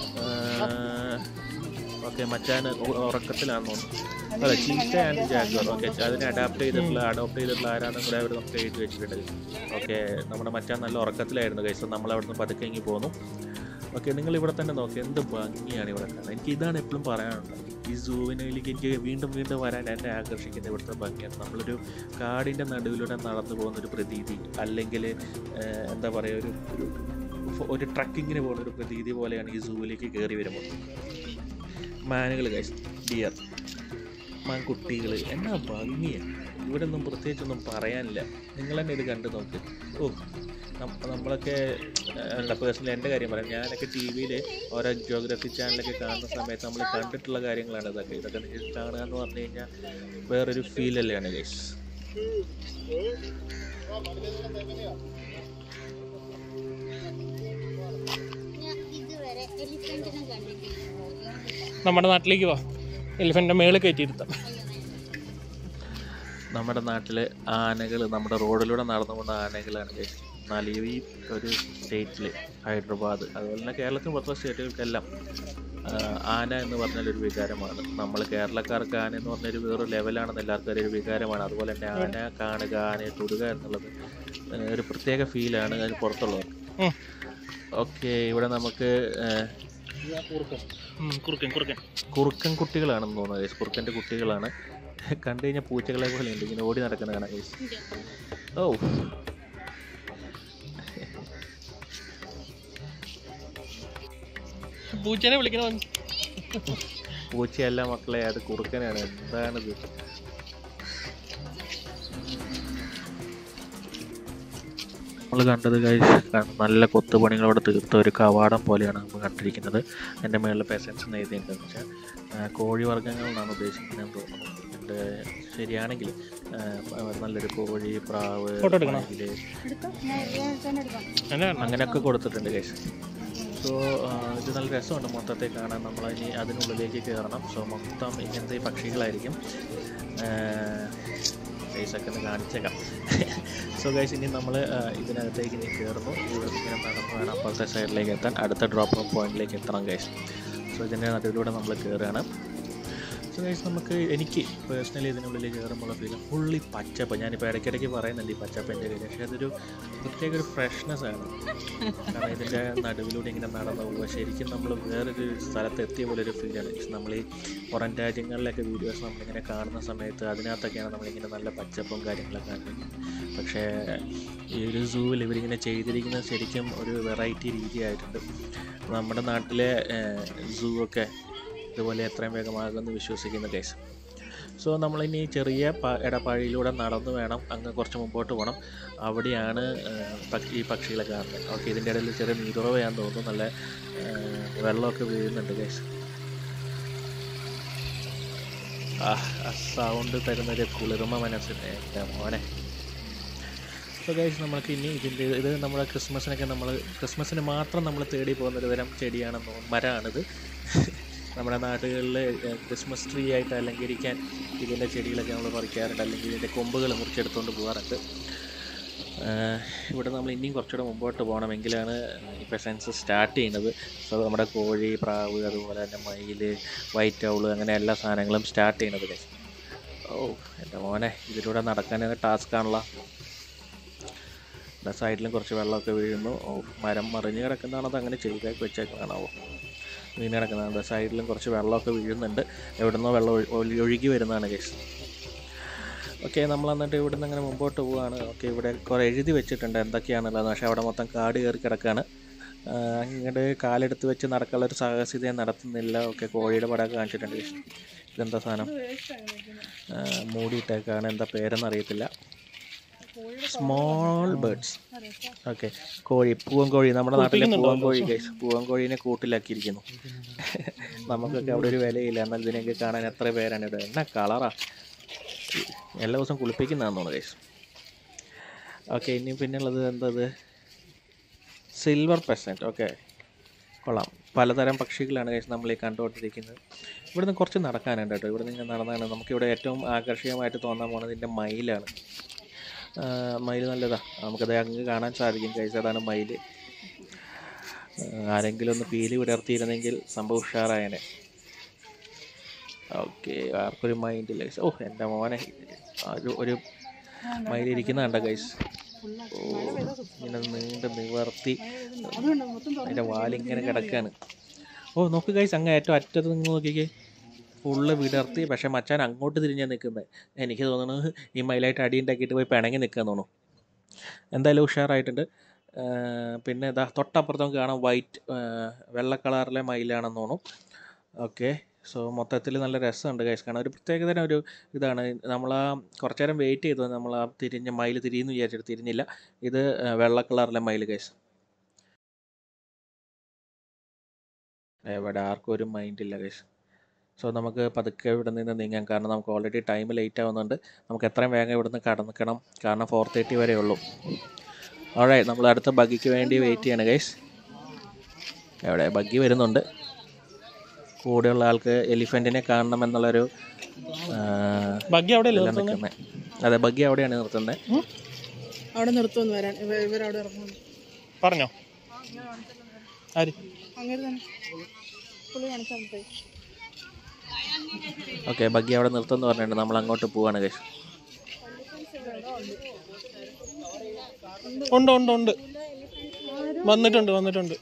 ഓക്കെ മച്ചാൻ ഉ- ഉറക്കത്തിലാണെന്ന് തോന്നുന്നു അതെ ചീറ്റ ആൻഡ് ജാഗ്വർ ഓക്കെ അതിനെ അഡാപ്റ്റ് ചെയ്തിട്ടുള്ള അഡോപ്റ്റ് ചെയ്തിട്ടുള്ള ആരാന്നും കൂടെ അവർ നമുക്ക് എഴുതി വെച്ചിട്ടുണ്ട് ഓക്കെ നമ്മുടെ മച്ചാൻ നല്ല ഉറക്കത്തിലായിരുന്നു കഴിച്ചത് നമ്മൾ അവിടുന്ന് പതുക്കെ ഇങ്ങി പോന്നു ഓക്കെ നിങ്ങൾ ഇവിടെ തന്നെ നോക്കി എന്ത് ഭംഗിയാണ് ഇവിടെ കാണാൻ എനിക്ക് ഇതാണ് എപ്പോഴും പറയാനുള്ളത് ഈ സൂവിനയിലേക്ക് എനിക്ക് വീണ്ടും വീണ്ടും വരാൻ എന്നെ ആകർഷിക്കുന്ന ഇവിടുത്തെ ഭംഗിയാണ് നമ്മളൊരു കാടിൻ്റെ നടുവിലൂടെ നടന്നു പോകുന്ന ഒരു പ്രതീതി അല്ലെങ്കിൽ എന്താ പറയുക ഒരു ഒരു ഒരു ട്രക്കിങ്ങിന് പോകുന്ന ഒരു പ്രതീതി പോലെയാണ് ഈ സൂവിലേക്ക് കയറി വരുമ്പോൾ മാനുകൾ കഴിച്ചു ഡിയർ മാൻകുട്ടികൾ എന്നാ ഭംഗിയാണ് ഇവിടെ ഒന്നും പ്രത്യേകിച്ചൊന്നും പറയാനില്ല നിങ്ങൾ തന്നെ ഇത് കണ്ടു നോക്ക് ഓ നം- നമ്മളൊക്കെ അല്ല പേഴ്സണലി എൻ്റെ കാര്യം പറയാം ഞാനൊക്കെ ടി വിയിൽ ഓരോ ജോഗ്രഫി ചാനലൊക്കെ കാണുന്ന സമയത്ത് നമ്മൾ കണ്ടിട്ടുള്ള കാര്യങ്ങളാണ് ഇതൊക്കെ ഇതൊക്കെ നിങ്ങൾക്ക് കാണുക എന്ന് പറഞ്ഞു കഴിഞ്ഞാൽ വേറൊരു ഫീൽ അല്ലേയാണ് ഗൈസ് ഞാൻ ഇതുവരെ എലിഫന്റിനെ കണ്ടിട്ടില്ല നമ്മുടെ നാട്ടിലേക്ക് വാ എലിഫന്റിന്റെ മേളിൽ കയറ്റിയിരുത്താം നമ്മുടെ നാട്ടിൽ ആനകൾ നമ്മുടെ റോഡിലൂടെ നടന്നു പോകുന്ന ആനകളാണ് guys. എന്നാൽ ഈ ഒരു സ്റ്റേറ്റിൽ ഹൈദരാബാദ് അതുപോലെ തന്നെ കേരളത്തിൽ മൊത്തം സ്റ്റേറ്റുകൾക്കെല്ലാം ആ, ആന എന്ന് പറഞ്ഞാൽ ഒരു വികാരമാണ് നമ്മൾ കേരളക്കാർക്ക് ആന എന്ന് പറഞ്ഞൊരു വേറൊരു ലെവലാണെന്ന് എല്ലാവർക്കും അറിയ ഒരു വികാരമാണ് അതുപോലെ തന്നെ ആന കാണുക ആനയെ തൊടുക എന്നുള്ളത് ആ, ഒരു പ്രത്യേക ഫീലാണ് അതിന് പുറത്തുള്ളവർക്ക് ഉം. ഓക്കെ ഇവിടെ നമുക്ക് ആ, ഉം, കുറുക്കൻ കുറുക്കൻ കുറുക്കൻ കുട്ടികളാണെന്ന് തോന്നുന്നത് guys. കുറുക്കൻ്റെ കുട്ടികളാണ് കണ്ടു കഴിഞ്ഞാൽ പൂച്ചകളെ പോലെ ഉണ്ട് ഇങ്ങനെ ഓടി നടക്കുന്ന കാണാം guys. ഓ പൂച്ചനെ വിളിക്കണ പൂച്ചയല്ല മക്കളെ അത് കുറുക്കനാണ് എന്താണിത് നമ്മൾ കണ്ടത് guys, നല്ല കൊത്തുപണികളോടെ തീർത്ത ഒരു കവാടം പോലെയാണ് നമ്മൾ കണ്ടിരിക്കുന്നത് എൻ്റെ മേളിൽ പെസൻസ് എന്ന് എഴുതിയിട്ടുണ്ടെന്ന് വെച്ചാൽ ആ, കോഴി വർഗ്ഗങ്ങൾ എന്നാണ് ഉദ്ദേശിക്കുന്നതെന്ന് തോന്നുന്നു എൻ്റെ ശരിയാണെങ്കിൽ ആ, നല്ലൊരു കോഴി പ്രാവ് Photo എടുക്കണോ? മയില്, എന്നാ അങ്ങനെയൊക്കെ കൊടുത്തിട്ടുണ്ട് കേസ് സോ ഇത് നല്ല രസമുണ്ട് മൊത്തത്തിൽ കാണാൻ നമ്മൾ ഇനി അതിനുള്ളിലേക്ക് കയറണം സോ മൊത്തം ഇങ്ങനത്തെ ഈ പക്ഷികളായിരിക്കും ഫേസൊക്കെ ഒന്ന് കാണിച്ചേക്കാം സോ ഗൈസ് ഇനി നമ്മൾ ഇതിനകത്തേക്ക് ഇനി കയറുന്നു ഇവിടെ ഇങ്ങനെ നടന്നു വേണം അപ്പുറത്തെ സൈഡിലേക്ക് എത്താൻ അടുത്ത ഡ്രോപ്പ് പോയിന്റിലേക്ക് എത്തണം ഗൈസ് സോ ഇതിൻ്റെ നടുവിലൂടെ നമ്മൾ കയറുകയാണ് സോ ഗൈസ് നമുക്ക് എനിക്ക് പേഴ്സണലി ഇതിനുള്ളിൽ കയറുമ്പോൾ ഫീൽ ഫുള്ളി പച്ചപ്പ് ഞാനിപ്പോൾ ഇടയ്ക്കിടയ്ക്ക് പറയുന്നുണ്ട് ഈ പച്ചപ്പിൻ്റെ കാര്യം പക്ഷേ അതൊരു പ്രത്യേക ഒരു ഫ്രഷ്നെസ് ആണ് കാരണം ഇതിൻ്റെ നടുവിലൂടെ ഇങ്ങനെ നടന്നു പോവുക ശരിക്കും നമ്മൾ വേറൊരു സ്ഥലത്ത് എത്തിയ പോലെ ഒരു ഫീലാണ് നമ്മൾ ഈ പുറം രാജ്യങ്ങളിലൊക്കെ വീഡിയോസ് നമ്മളിങ്ങനെ കാണുന്ന സമയത്ത് അതിനകത്തൊക്കെയാണ് നമ്മളിങ്ങനെ നല്ല പച്ചപ്പും കാര്യങ്ങളൊക്കെ കണ്ടത് പക്ഷേ ഈ ഒരു സൂവിൽ ഇവരിങ്ങനെ ചെയ്തിരിക്കുന്നത് ശരിക്കും ഒരു വെറൈറ്റി രീതിയായിട്ടുണ്ട് നമ്മുടെ നാട്ടിലെ സൂ ഒക്കെ ഇതുപോലെ എത്രയും വേഗമാകുമെന്ന് വിശ്വസിക്കുന്ന കേസ് സോ നമ്മളിനി ചെറിയ പ ഇടപ്പാഴിയിലൂടെ നടന്നു വേണം അങ്ങ് കുറച്ച് മുമ്പോട്ട് പോകണം അവിടെയാണ് ആ, പക്ഷി- ഈ പക്ഷികളെ കാണുന്നത് ഓക്കെ ഇതിൻ്റെ ഇടയിൽ ചെറിയ നീരുറവയാന്ന് തോന്നുന്നു നല്ല ആ, വെള്ളമൊക്കെ വീഴുന്നുണ്ട് കേസ് ആ സൗണ്ട് തരുന്നൊരു കുളിർമ മനസ്സിന് എൻ്റെ മോനെ സോ ഗൈസ് നമ്മൾക്ക് ഇനി ഇതിൻ്റെ ഇത് നമ്മുടെ ക്രിസ്മസിനൊക്കെ നമ്മൾ ക്രിസ്മസിന് മാത്രം നമ്മൾ തേടി പോകുന്നൊരു തരം ചെടിയാണെന്ന് തോന്നുന്നു മരമാണിത് നമ്മുടെ നാടുകളിൽ ക്രിസ്മസ് ട്രീ ആയിട്ട് അലങ്കരിക്കാൻ ഇതിൻ്റെ ചെടികളൊക്കെ നമ്മൾ പറിക്കാറുണ്ട് അല്ലെങ്കിൽ ഇതിൻ്റെ കൊമ്പുകൾ മുറിച്ചെടുത്തുകൊണ്ട് പോകാറുണ്ട് ആഹ് ഇവിടെ നമ്മൾ ഇനിയും കുറച്ചുകൂടെ മുമ്പോട്ട് പോകണമെങ്കിലാണ് ഇപ്പോൾ സെൻസസ് സ്റ്റാർട്ട് ചെയ്യുന്നത് സോ നമ്മുടെ കോഴി പ്രാവ് അതുപോലെ തന്നെ മയിൽ വൈറ്റ് ഔള് അങ്ങനെ എല്ലാ സാധനങ്ങളും സ്റ്റാർട്ട് ചെയ്യുന്നത് guys. ഓ എൻ്റെ മോനെ ഇതിലൂടെ നടക്കാൻ ടാസ്ക് ആണല്ലോ ഇവിടെ സൈഡിലും കുറച്ച് വെള്ളമൊക്കെ വീഴുന്നു ഓ മരം മറിഞ്ഞ് കിടക്കുന്നതാണോ അത് അങ്ങനെ ചെയ്തേക്ക് വെച്ചേക്കാണാവോ വീണ് കിടക്കുന്നതാണ് സൈഡിലും കുറച്ച് വെള്ളമൊക്കെ വീഴുന്നുണ്ട് എവിടെ നിന്നോ വെള്ളം ഒഴു- ഒഴി- ഒഴുകി വരുന്നതാണ് കേസ് ഓക്കെ നമ്മൾ എന്നിട്ട് ഇവിടെ നിന്ന് അങ്ങനെ മുമ്പോട്ട് പോവുകയാണ് ഓക്കെ ഇവിടെ കുറേ എഴുതി വെച്ചിട്ടുണ്ട് എന്തൊക്കെയാണുള്ളത് പക്ഷേ അവിടെ മൊത്തം കാട് കയറി കിടക്കുകയാണ് ഇങ്ങോട്ട് കാലെടുത്ത് വെച്ച് നടക്കാനുള്ള ഒരു സാഹസികത നടത്തുന്നില്ല ഓക്കെ കോഴിയുടെ പടമൊക്കെ കാണിച്ചിട്ടുണ്ട് guys. ഇതെന്താ സാധനം ആ, മൂടിയിട്ടേക്കാണ് എന്താ പേരെന്ന് അറിയത്തില്ല സ്മോൾ ബേർഡ്സ് ഓക്കെ കോഴി പൂവൻ കോഴി നമ്മുടെ നാട്ടിലെ പൂവൻ കോഴി ഗൈസ് പൂവൻ കോഴീനെ കൂട്ടിലാക്കിയിരിക്കുന്നു നമുക്കൊക്കെ അവിടെ ഒരു വിലയില്ല എന്നാൽ ഇതിനെയൊക്കെ കാണാൻ എത്ര പേരാണ് ഇവിടെ എന്നാ കളറാ എല്ലാ ദിവസവും കുളിപ്പിക്കുന്നതാന്ന് തോന്നുന്നു ഗൈസ് ഓക്കെ ഇനി പിന്നെ ഉള്ളത് എന്തത് സിൽവർ പെസൻറ്റ് ഓക്കെ കൊള്ളാം പലതരം പക്ഷികളാണ് ഗൈസ് നമ്മൾ ഈ കണ്ടുകൊണ്ടിരിക്കുന്നത് ഇവിടുന്ന് കുറച്ച് നടക്കാനുണ്ട് കേട്ടോ ഇവിടെ നിന്ന് നടന്നാണ് നമുക്കിവിടെ ഏറ്റവും ആകർഷകമായിട്ട് തോന്നാൻ പോകുന്നത് ഇതിൻ്റെ മയിലാണ് ആ, മയിൽ നല്ലതാ നമുക്കത് അങ്ങ് കാണാൻ സാധിക്കും ഗൈസ് അതാണ് മയിൽ ആരെങ്കിലും ഒന്ന് പീലി വിടർത്തിയിരുന്നെങ്കിൽ സംഭവം ഉഷാറായനെ ഓക്കെ ആർക്കൊരു മൈൻഡ് ഇല്ല ഗൈസ് ഓ എൻ്റെ മോനെ ആ ഒരു ഒരു മയിൽ ഇരിക്കുന്ന കണ്ട ഗൈസ് ഓ ഇങ്ങനെ നീണ്ട് നിവർത്തി അതിൻ്റെ വാലിങ്ങനെ കിടക്കാണ് ഓ നോക്ക് ഗൈസ് അങ്ങ് ഏറ്റവും അറ്റത്ത് നിന്ന് നോക്കിക്കേ ഫുള്ള് വിടർത്തി പക്ഷെ മച്ചാൻ അങ്ങോട്ട് തിരിഞ്ഞാൽ നിൽക്കുന്നത് എനിക്ക് തോന്നുന്നത് ഈ മയിലായിട്ട് അടി ഉണ്ടാക്കിയിട്ട് പോയി പിണങ്ങി നിൽക്കാൻ തോന്നുന്നു എന്തായാലും ഉഷാറായിട്ടുണ്ട് ആ, പിന്നെ ഇതാ തൊട്ടപ്പുറത്ത് നമുക്ക് കാണാം വൈറ്റ് വെള്ള കളറിലെ മയിലാണെന്ന് തോന്നുന്നു ഓക്കെ സോ മൊത്തത്തിൽ നല്ല രസമുണ്ട് ഗൈസ് കാണാൻ ഒരു പ്രത്യേകതര ഒരു ഇതാണ് നമ്മൾ ആ കുറച്ച് നേരം വെയിറ്റ് ചെയ്തു നമ്മൾ ആ തിരിഞ്ഞ മയിൽ തിരിയുന്നു വിചാരിച്ചിട്ട് തിരിഞ്ഞില്ല ഇത് ആ, വെള്ള കളറിലെ മയിൽ ഗൈസ് എവിടെ ആർക്കും ഒരു മൈൻഡ് ഇല്ല ഗൈസ് സോ നമുക്ക് പതുക്കെ ഇവിടെ നിന്ന് നീങ്ങാം കാരണം നമുക്ക് ഓൾറെഡി ടൈം ലേറ്റ് ആവുന്നുണ്ട് നമുക്ക് എത്രയും വേഗം ഇവിടുന്ന് കടന്നിക്കണം കാരണം ഫോർ തേർട്ടി വരെ ഉള്ളൂ ഓളെ നമ്മൾ അടുത്ത ബഗ്ഗിക്ക് വേണ്ടി വെയിറ്റ് ചെയ്യണം ഗൈസ് എവിടെ ബഗ്ഗി വരുന്നുണ്ട് കൂടെയുള്ള ആൾക്ക് എലിഫൻറ്റിനെ കാണണം എന്നുള്ളൊരു ആ, ഭാഗ്യം അവിടെ ഇതിലാണ് നിൽക്കുന്നത് അതെ ബഗ്ഗി അവിടെയാണ് നിർത്തുന്നത് അവിടെ നിർത്തുമെന്ന് വരാൻ ഇവ ഇവരവിടെ ഇറങ്ങുന്നു പറഞ്ഞോ ആര് അങ്ങനെ തന്നെ പുള്ളി കാണിച്ചാൽ പോയി ഓക്കെ ബഗ്ഗി അവിടെ നിർത്തുമെന്ന് പറഞ്ഞിട്ടുണ്ട് നമ്മൾ അങ്ങോട്ട് പോവാണ് ഗൈസ് ഉണ്ട് ഉണ്ട് ഉണ്ട് വന്നിട്ടുണ്ട് വന്നിട്ടുണ്ട്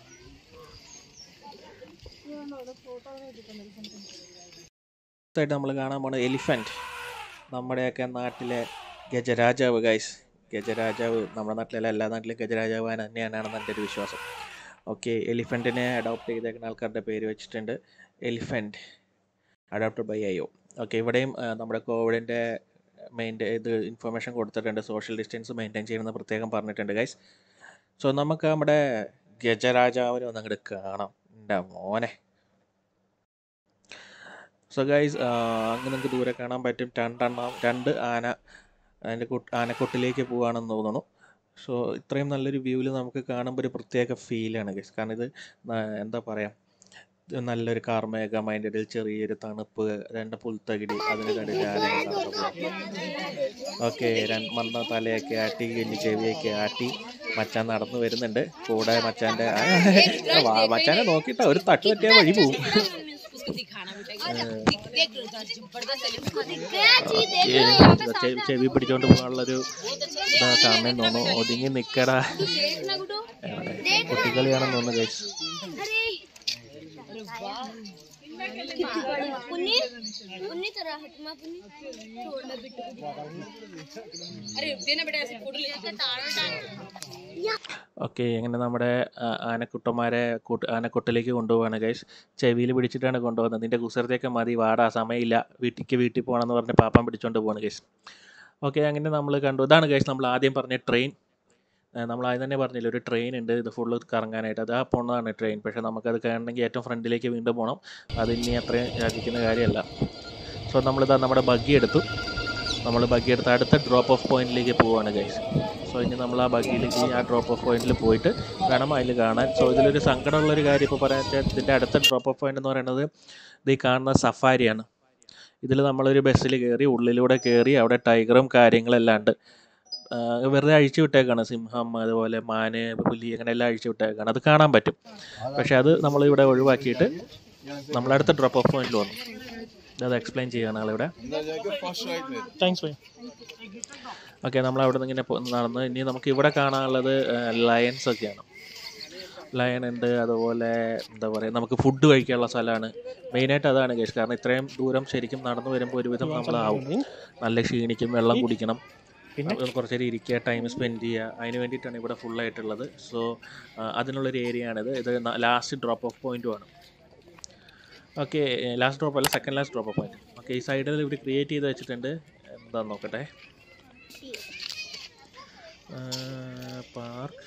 അടുത്തായിട്ട് നമ്മൾ കാണാൻ പോണത് എലിഫൻറ്റ് നമ്മുടെയൊക്കെ നാട്ടിലെ ഗജരാജാവ് ഗൈസ് ഗജരാജാവ് നമ്മുടെ നാട്ടിലല്ല എല്ലാ നാട്ടിലും ഗജരാജാവ് തന്നെയാണെന്ന് എൻ്റെ ഒരു വിശ്വാസം ഓക്കെ എലിഫൻറ്റിനെ അഡോപ്റ്റ് ചെയ്തേക്കുന്ന ആൾക്കാരുടെ പേര് വെച്ചിട്ടുണ്ട് എലിഫൻറ്റ് അഡോപ്റ്റഡ് ബൈ അയ്യോ ഓക്കെ ഇവിടെയും ആ, നമ്മുടെ കോവിഡിൻ്റെ മെയിൻ ഇത് ഇൻഫർമേഷൻ കൊടുത്തിട്ടുണ്ട് സോഷ്യൽ ഡിസ്റ്റൻസ് മെയിൻറ്റെയിൻ ചെയ്യണമെന്ന് പ്രത്യേകം പറഞ്ഞിട്ടുണ്ട് ഗൈസ് സോ നമുക്ക് നമ്മുടെ ഗജരാജാവിനെ ഒന്ന് അങ്ങോട്ട് കാണാം എൻ്റെ മോനെ സോ ഗൈസ് അങ്ങ് നിങ്ങൾക്ക് ദൂരെ കാണാൻ പറ്റും രണ്ടെണ്ണം രണ്ട് ആന അതിൻ്റെ കൊട്ട് ആനക്കൊട്ടിലേക്ക് പോവുകയാണെന്ന് തോന്നുന്നു സോ ഇത്രയും നല്ലൊരു വ്യൂവിൽ നമുക്ക് കാണുമ്പോൾ ഒരു പ്രത്യേക ഫീലാണ് ഗൈസ് കാരണം ഇത് ന- എന്താ പറയുക ഇത് നല്ലൊരു കാർമേഘം അതിൻ്റെ ഇടയിൽ ചെറിയൊരു തണുപ്പ് രണ്ട് പുൽത്തകിടി അതിന് കണ്ടിട്ട് ആനകൾ നടന്നു പോകും ഓക്കെ മണ്ണ തലയൊക്കെ ആട്ടി കഴിഞ്ഞ് ചെവിയൊക്കെ ആട്ടി മച്ചാൻ നടന്നു വരുന്നുണ്ട് കൂടെ മച്ചാൻ്റെ ആ, വാ- മച്ചാനെ നോക്കിയിട്ട് ഒരു തട്ട് പറ്റിയാൽ വഴി പോവും ഏ, ഇത് ചെ- ചെവി പിടിച്ചോണ്ട് പോകാനുള്ളൊരു ഇതാ സമയം തോന്നുന്നു ഒതുങ്ങി നിക്കടാ എവിടെ? കുട്ടിക്കളിയാണെന്ന് തോന്നുന്നു ഗൈസ് पुन्नी पुन्नी तर राहत मग पुन्नी थोडं बिट्टू अरे देना बेटा ऐसे फोटो ले तारा डाल ഓക്കെ അങ്ങനെ നമ്മുടെ ആ, ആനക്കുട്ടന്മാരെ കൂട്ട് ആനക്കൊട്ടിലേക്ക് കൊണ്ടുപോവാണ് ഗൈസ് ചെവിയിൽ പിടിച്ചിട്ടാണ് കൊണ്ടുപോകുന്നത് നിന്റെ കുസൃതിയൊക്കെ മതി വാടാ സമയമില്ല വീട്ടിലേക്ക് വീട്ടിൽ പോകണമെന്ന് പറഞ്ഞ് പാപ്പം പിടിച്ചോണ്ട് പോവാണ് ഗൈസ് ഓക്കെ അങ്ങനെ നമ്മൾ കണ്ടു ഇതാണ് ഗൈസ് നമ്മൾ ആദ്യം പറഞ്ഞ ട്രെയിൻ നമ്മൾ ആദ്യം തന്നെ പറഞ്ഞില്ല ഒരു ട്രെയിൻ ഉണ്ട് ഇത് ഫുള്ള് കറങ്ങാനായിട്ട് അത് ആ പോണതാണ് ട്രെയിൻ പക്ഷേ നമുക്കത് കാണണമെങ്കിൽ ഏറ്റവും ഫ്രണ്ടിലേക്ക് വീണ്ടും പോകണം അത് ഇനി അത്രയും യാചിക്കുന്ന കാര്യമല്ല സോ നമ്മളിതാ നമ്മുടെ ബഗ്ഗി എടുത്തു നമ്മൾ ബഗ്ഗി എടുത്ത് അടുത്ത ഡ്രോപ്പ് ഓഫ് പോയിന്റിലേക്ക് പോവുകയാണ് ഗൈസ് സോ ഇനി നമ്മൾ ആ ബഗ്ഗിയിലേക്ക് ആ ഡ്രോപ്പ് ഓഫ് പോയിന്റിൽ പോയിട്ട് വേണം അതിൽ കാണാൻ സോ ഇതിലൊരു സങ്കടമുള്ളൊരു കാര്യം ഇപ്പോൾ പറയാൻ വെച്ചാൽ ഇതിൻ്റെ അടുത്ത ഡ്രോപ്പ് ഓഫ് പോയിന്റ് എന്ന് പറയുന്നത് ഇത് ഈ കാണുന്ന സഫാരിയാണ് ഇതിൽ നമ്മളൊരു ബസ്സിൽ കയറി ഉള്ളിലൂടെ കയറി അവിടെ ടൈഗറും കാര്യങ്ങളെല്ലാം ഉണ്ട് ആ, വെറുതെ അഴിച്ചു വിട്ടേക്കാണ് സിംഹം അതുപോലെ മാന് പുലി അങ്ങനെ എല്ലാം അഴിച്ചു വിട്ടേക്കാണ് അത് കാണാൻ പറ്റും പക്ഷെ അത് നമ്മളിവിടെ ഒഴിവാക്കിയിട്ട് നമ്മളടുത്ത ഡ്രോപ്പ് ഓഫ് പോയിന്റിൽ വന്നു അത് എക്സ്പ്ലെയിൻ ചെയ്യാണ് ആളിവിടെ first right thanks bye okay നമ്മൾ അവിടെ നിന്ന് ഇങ്ങനെ പോ- നടന്ന് ഇനി നമുക്ക് ഇവിടെ കാണാനുള്ളത് ലയൺസ് ഒക്കെയാണ് ലയൺ ഉണ്ട് അതുപോലെ എന്താ പറയുക നമുക്ക് ഫുഡ് കഴിക്കാനുള്ള സ്ഥലമാണ് മെയിനായിട്ട് അതാണ് കേസ് കാരണം ഇത്രയും ദൂരം ശരിക്കും നടന്നു വരുമ്പോൾ ഒരുവിധം നമ്മളാവും നല്ല ക്ഷീണിക്കും വെള്ളം കുടിക്കണം പിന്നെ കുറച്ച് നേരം ഇരിക്കുക ടൈം സ്പെൻഡ് ചെയ്യുക അതിന് വേണ്ടിയിട്ടാണ് ഇവിടെ ഫുള്ളായിട്ടുള്ളത് സോ അതിനുള്ളൊരു ഏരിയ ആണിത് ഇത് ലാസ്റ്റ് ഡ്രോപ്പ് ഓഫ് പോയിന്റുമാണ് ഓക്കെ ലാസ്റ്റ് ഡ്രോപ്പ് അല്ല second last drop off point okay ഈ സൈഡിൽ ഇവിടെ ക്രിയേറ്റ് ചെയ്ത് വെച്ചിട്ടുണ്ട് എന്താന്ന് നോക്കട്ടെ park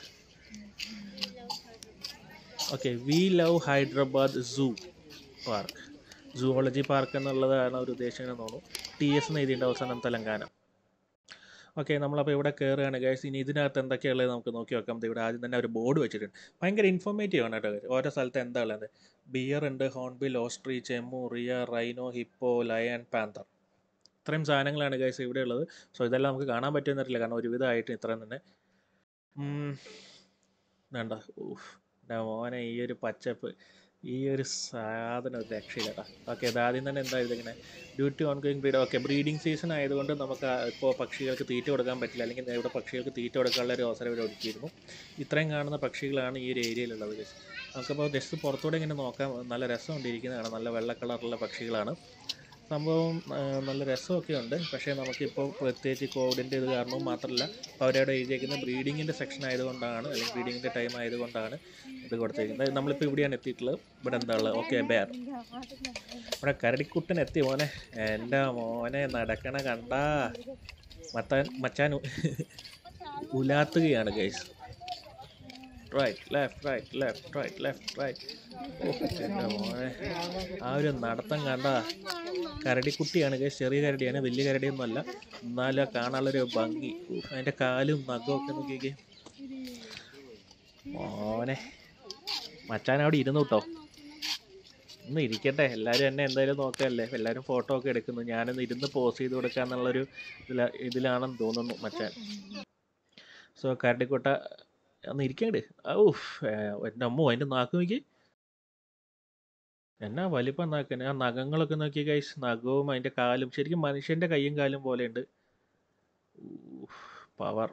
okay we love Hyderabad zoo park zoology park എന്നുള്ളതാണ് അവർ ഉദ്ദേശിക്കുന്നത് തോന്നുന്നു ടി എസ് എന്ന് എഴുതിയിട്ട് അവസാനം തെലങ്കാന ഓക്കെ നമ്മളപ്പോൾ ഇവിടെ കയറുകയാണ് ഗൈസ് ഇനി ഇതിനകത്ത് എന്തൊക്കെയുള്ളത് നമുക്ക് നോക്കി വെക്കാം ദേ ഇവിടെ ആദ്യം തന്നെ ഒരു ബോർഡ് വെച്ചിട്ടുണ്ട് ഭയങ്കര ഇൻഫോർമേറ്റീവ് ആണ് കേട്ടോ guys. ഓരോ സ്ഥലത്ത് എന്താ ഉള്ളത് ബിയർ ഉണ്ട് hornbill ostrich rhea rhino hippo lion panther ഇത്രയും സാധനങ്ങളാണ് ഗൈസ് ഇവിടെ ഉള്ളത് സോ ഇതെല്ലാം നമുക്ക് കാണാൻ പറ്റുമെന്നറിയില്ല കാരണം ഒരുവിധമായിട്ട് ഇത്രയും തന്നെ ഉം, വേണ്ട ഊഫ് എൻ്റെ മോനെ ഈ ഒരു പച്ചപ്പ് ഈ ഒരു സാധനം ഒരു രക്ഷയില്ലട്ടാ ഓക്കെ ഇത് ആദ്യം തന്നെ എന്താ ഇതിങ്ങനെ duty on going breed okay breeding season ആയതുകൊണ്ട് നമുക്ക് ഇപ്പോൾ പക്ഷികൾക്ക് തീറ്റ കൊടുക്കാൻ പറ്റില്ല അല്ലെങ്കിൽ ഇവിടെ പക്ഷികൾക്ക് തീറ്റ കൊടുക്കാനുള്ള ഒരു അവസരം ഇവിടെ ഒരുക്കിയിരുന്നു ഇത്രയും കാണുന്ന പക്ഷികളാണ് ഈ ഒരു ഏരിയയിലുള്ളത് guys. നമുക്കപ്പോൾ ജസ്റ്റ് പുറത്തൂടെ ഇങ്ങനെ നോക്കാം നല്ല രസമുണ്ട് ഇരിക്കുന്നതാണ് നല്ല വെള്ള കളറുള്ള പക്ഷികളാണ് സംഭവം ആ, നല്ല രസമൊക്കെ ഉണ്ട് പക്ഷേ നമുക്കിപ്പോൾ പ്രത്യേകിച്ച് കോവിഡിൻ്റെ ഇത് കാരണവും മാത്രമല്ല ഇപ്പോൾ അവരവിടെ എഴുതിയേക്കുന്ന ബ്രീഡിങ്ങിൻ്റെ സെക്ഷൻ ആയതുകൊണ്ടാണ് അല്ലെങ്കിൽ ബ്രീഡിങ്ങിൻ്റെ ടൈം ആയതുകൊണ്ടാണ് ഇത് കൊടുത്തേക്കുന്നത് നമ്മളിപ്പോൾ ഇവിടെയാണ് എത്തിയിട്ടുള്ളത് ഇവിടെ എന്താ ഉള്ളത് ഓക്കെ ബെയർ ഇവിടെ കരടിക്കുട്ടൻ എത്തി മോനെ എൻ്റെ മോനെ നടക്കണ കണ്ടാ മത്താൻ മച്ചാൻ ഉലാത്തുകയാണ് guys right left right left right left right എൻ്റെ മോനെ ആ ഒരു നടത്തം കണ്ട കരടിക്കുട്ടിയാണ് ഗൈസ് ചെറിയ കരടിയാണ് വലിയ കരടിയൊന്നും അല്ല എന്നാലും ആ കാണാനുള്ളൊരു ഭംഗി ഉഫ്, അതിൻ്റെ കാലും നഖവും ഒക്കെ നോക്കിക്കേ മോനെ മച്ചാൻ അവിടെ ഇരുന്നു കേട്ടോ ഒന്ന് ഇരിക്കട്ടെ എല്ലാവരും എന്നെ എന്തായാലും നോക്കല്ലേ എല്ലാവരും ഫോട്ടോ ഒക്കെ എടുക്കുന്നു ഞാനൊന്ന് ഇരുന്ന് പോസ് ചെയ്ത് കൊടുക്കാന്നുള്ളൊരു ഇതില ഇതിലാണെന്ന് തോന്നുന്നു മച്ചാൻ സോ കരടിക്കോട്ട ഒന്ന് ഇരിക്കണ്ട് ഔഫ് എൻ്റെ അമ്മോ അതിൻ്റെ നാക്ക് നോക്കി എന്നാ വലിപ്പം നാക്കന് ആ നഖങ്ങളൊക്കെ നോക്കി കൈസ് നഖവും അതിൻ്റെ കാലും ശരിക്കും മനുഷ്യൻ്റെ കൈയും കാലും പോലെയുണ്ട് പവർ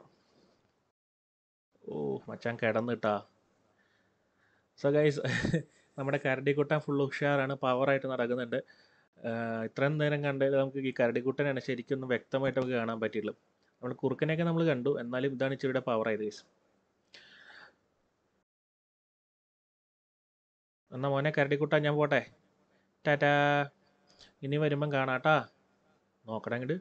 ഓ മച്ചാൻ കിടന്നിട്ടാ സോ ഗൈസ് നമ്മുടെ കരടിക്കുട്ടൻ ഫുൾ ഉഷാറാണ് പവറായിട്ട് നടക്കുന്നുണ്ട് ആഹ് ഇത്രയും നേരം കണ്ടതിൽ നമുക്ക് ഈ കരടിക്കുട്ടനാണ് ശരിക്കും ഒന്ന് വ്യക്തമായിട്ട് നമുക്ക് കാണാൻ പറ്റിയുള്ളൂ നമ്മൾ കുറുക്കനെയൊക്കെ നമ്മൾ കണ്ടു എന്നാലും ഇതാണ് ഇച്ചിരിയുടെ പവറായത് ഗൈസ് എന്നാ മോനെ കരടിക്കുട്ട ഞാൻ പോട്ടെ ടാറ്റാ ഇനി വരുമ്പം കാണാട്ടാ നോക്കണം ഇങ്ങോട്ട്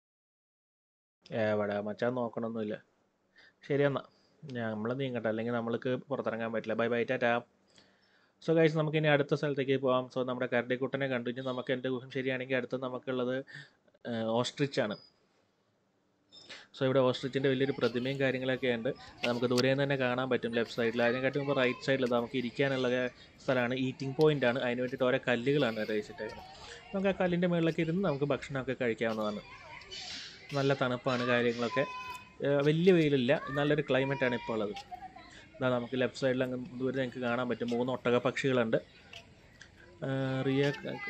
എവിടെ മച്ചാൻ നോക്കണമൊന്നുമില്ല ശരി എന്നാ നമ്മൾ നീങ്ങട്ടെ അല്ലെങ്കിൽ നമ്മൾക്ക് പുറത്തിറങ്ങാൻ പറ്റില്ല bye bye tata so guys നമുക്ക് ഇനി അടുത്ത സ്ഥലത്തേക്ക് പോകാം സോ നമ്മുടെ കരടിക്കുട്ടനെ കണ്ടു ഇനി നമുക്ക് എൻ്റെ ഊഹം ശരിയാണെങ്കിൽ അടുത്ത് നമുക്കുള്ളത് ഓസ്ട്രിച്ച് ആണ് സോ ഇവിടെ ഓസ്ട്രിച്ചിൻ്റെ വലിയൊരു പ്രതിമയും കാര്യങ്ങളൊക്കെ ഉണ്ട് അത് നമുക്ക് ദൂരെ നിന്ന് തന്നെ കാണാൻ പറ്റും ലെഫ്റ്റ് സൈഡിൽ അതിനെക്കാട്ടി മുമ്പ് റൈറ്റ് സൈഡിൽ നമുക്ക് ഇരിക്കാനുള്ള സ്ഥലമാണ് ഈറ്റിംഗ് പോയിന്റ് ആണ് അതിന് വേണ്ടിയിട്ട് ഓരോ കല്ലുകളാണ് ഇവിടെ വെച്ചിട്ടേക്കുന്നത് നമുക്ക് ആ കല്ലിൻ്റെ മുകളിലൊക്കെ ഇരുന്ന് നമുക്ക് ഭക്ഷണമൊക്കെ കഴിക്കാവുന്നതാണ് നല്ല തണുപ്പാണ് കാര്യങ്ങളൊക്കെ ഏഹ് വലിയ വെയിലില്ല നല്ലൊരു ക്ലൈമറ്റ് ആണ് ഇപ്പോൾ ഉള്ളത് ഇതാ നമുക്ക് ലെഫ്റ്റ് സൈഡിൽ അങ്ങ് ദൂരെ നിങ്ങൾക്ക് കാണാൻ പറ്റും മൂന്ന് ഒട്ടക പക്ഷികളുണ്ട് ഏഹ് റിയ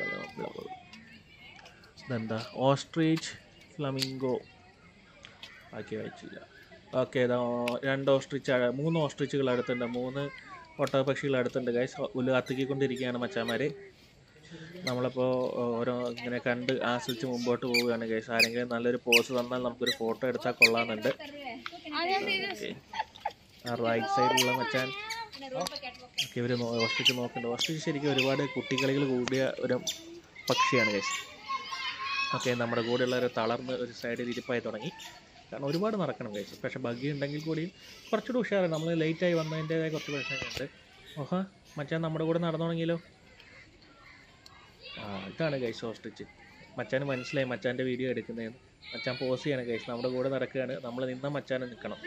ഇതെന്താ ഓസ്ട്രീച്ച് ഫ്ലമിംഗോ ബാക്കി വായിച്ചില്ല ഓക്കെ ഇതാ ഓ- രണ്ട് ഓസ്ട്രിച്ച് മൂന്ന് ഓസ്ട്രിച്ചുകൾ അടുത്തുണ്ട് മൂന്ന് ഒട്ടക പക്ഷികൾ അടുത്തുണ്ട് ഗൈസ് ഉലാത്തിക്കൊണ്ടിരിക്കുകയാണ് മച്ചാന്മാർ നമ്മളിപ്പോൾ ഓരോ ഇങ്ങനെ കണ്ട് ആസ്വദിച്ച് മുമ്പോട്ട് പോവുകയാണ് ഗൈസ് ആരെങ്കിലും നല്ലൊരു പോസ് തന്നാൽ നമുക്കൊരു ഫോട്ടോ എടുത്താൽ കൊള്ളാമെന്നുണ്ട് ഓക്കെ ആ റൈറ്റ് സൈഡിലുള്ള മച്ചാൻ ഓക്കെ ഇവർ ഓസ്ട്രിച്ച് നോക്കുന്നുണ്ട് ഓസ്ട്രിച്ച് ശരിക്കും ഒരുപാട് കുട്ടികളികൾ കൂടിയ ഒരു പക്ഷിയാണ് ഗൈസ് ഓക്കെ നമ്മുടെ കൂടെയുള്ള ഒരു തളർന്ന് ഒരു സൈഡിൽ ഇരിപ്പായി തുടങ്ങി കാരണം ഒരുപാട് നടക്കണം കഴിച്ചു പക്ഷെ ബഗ്ഗി ഉണ്ടെങ്കിൽ കൂടിയും കുറച്ചുകൂടി ഉഷാറാണ് നമ്മൾ ലേറ്റായി വന്നതിൻ്റെതായ കുറച്ച് പ്രശ്നങ്ങളുണ്ട് ഓഹാ മച്ചാൻ നമ്മുടെ കൂടെ നടന്നു തുടങ്ങിയല്ലോ ആ ഇതാണ് ഗൈസ് ഓസ്ട്രിച്ച് മച്ചാന് മനസ്സിലായി മച്ചാൻ്റെ വീഡിയോ എടുക്കുന്നതെന്ന് മച്ചാൻ പോസ് ചെയ്യാണ് ഗൈസ് നമ്മുടെ കൂടെ നടക്കുകയാണ് നമ്മൾ നിന്ന മച്ചാനെ നിൽക്കണം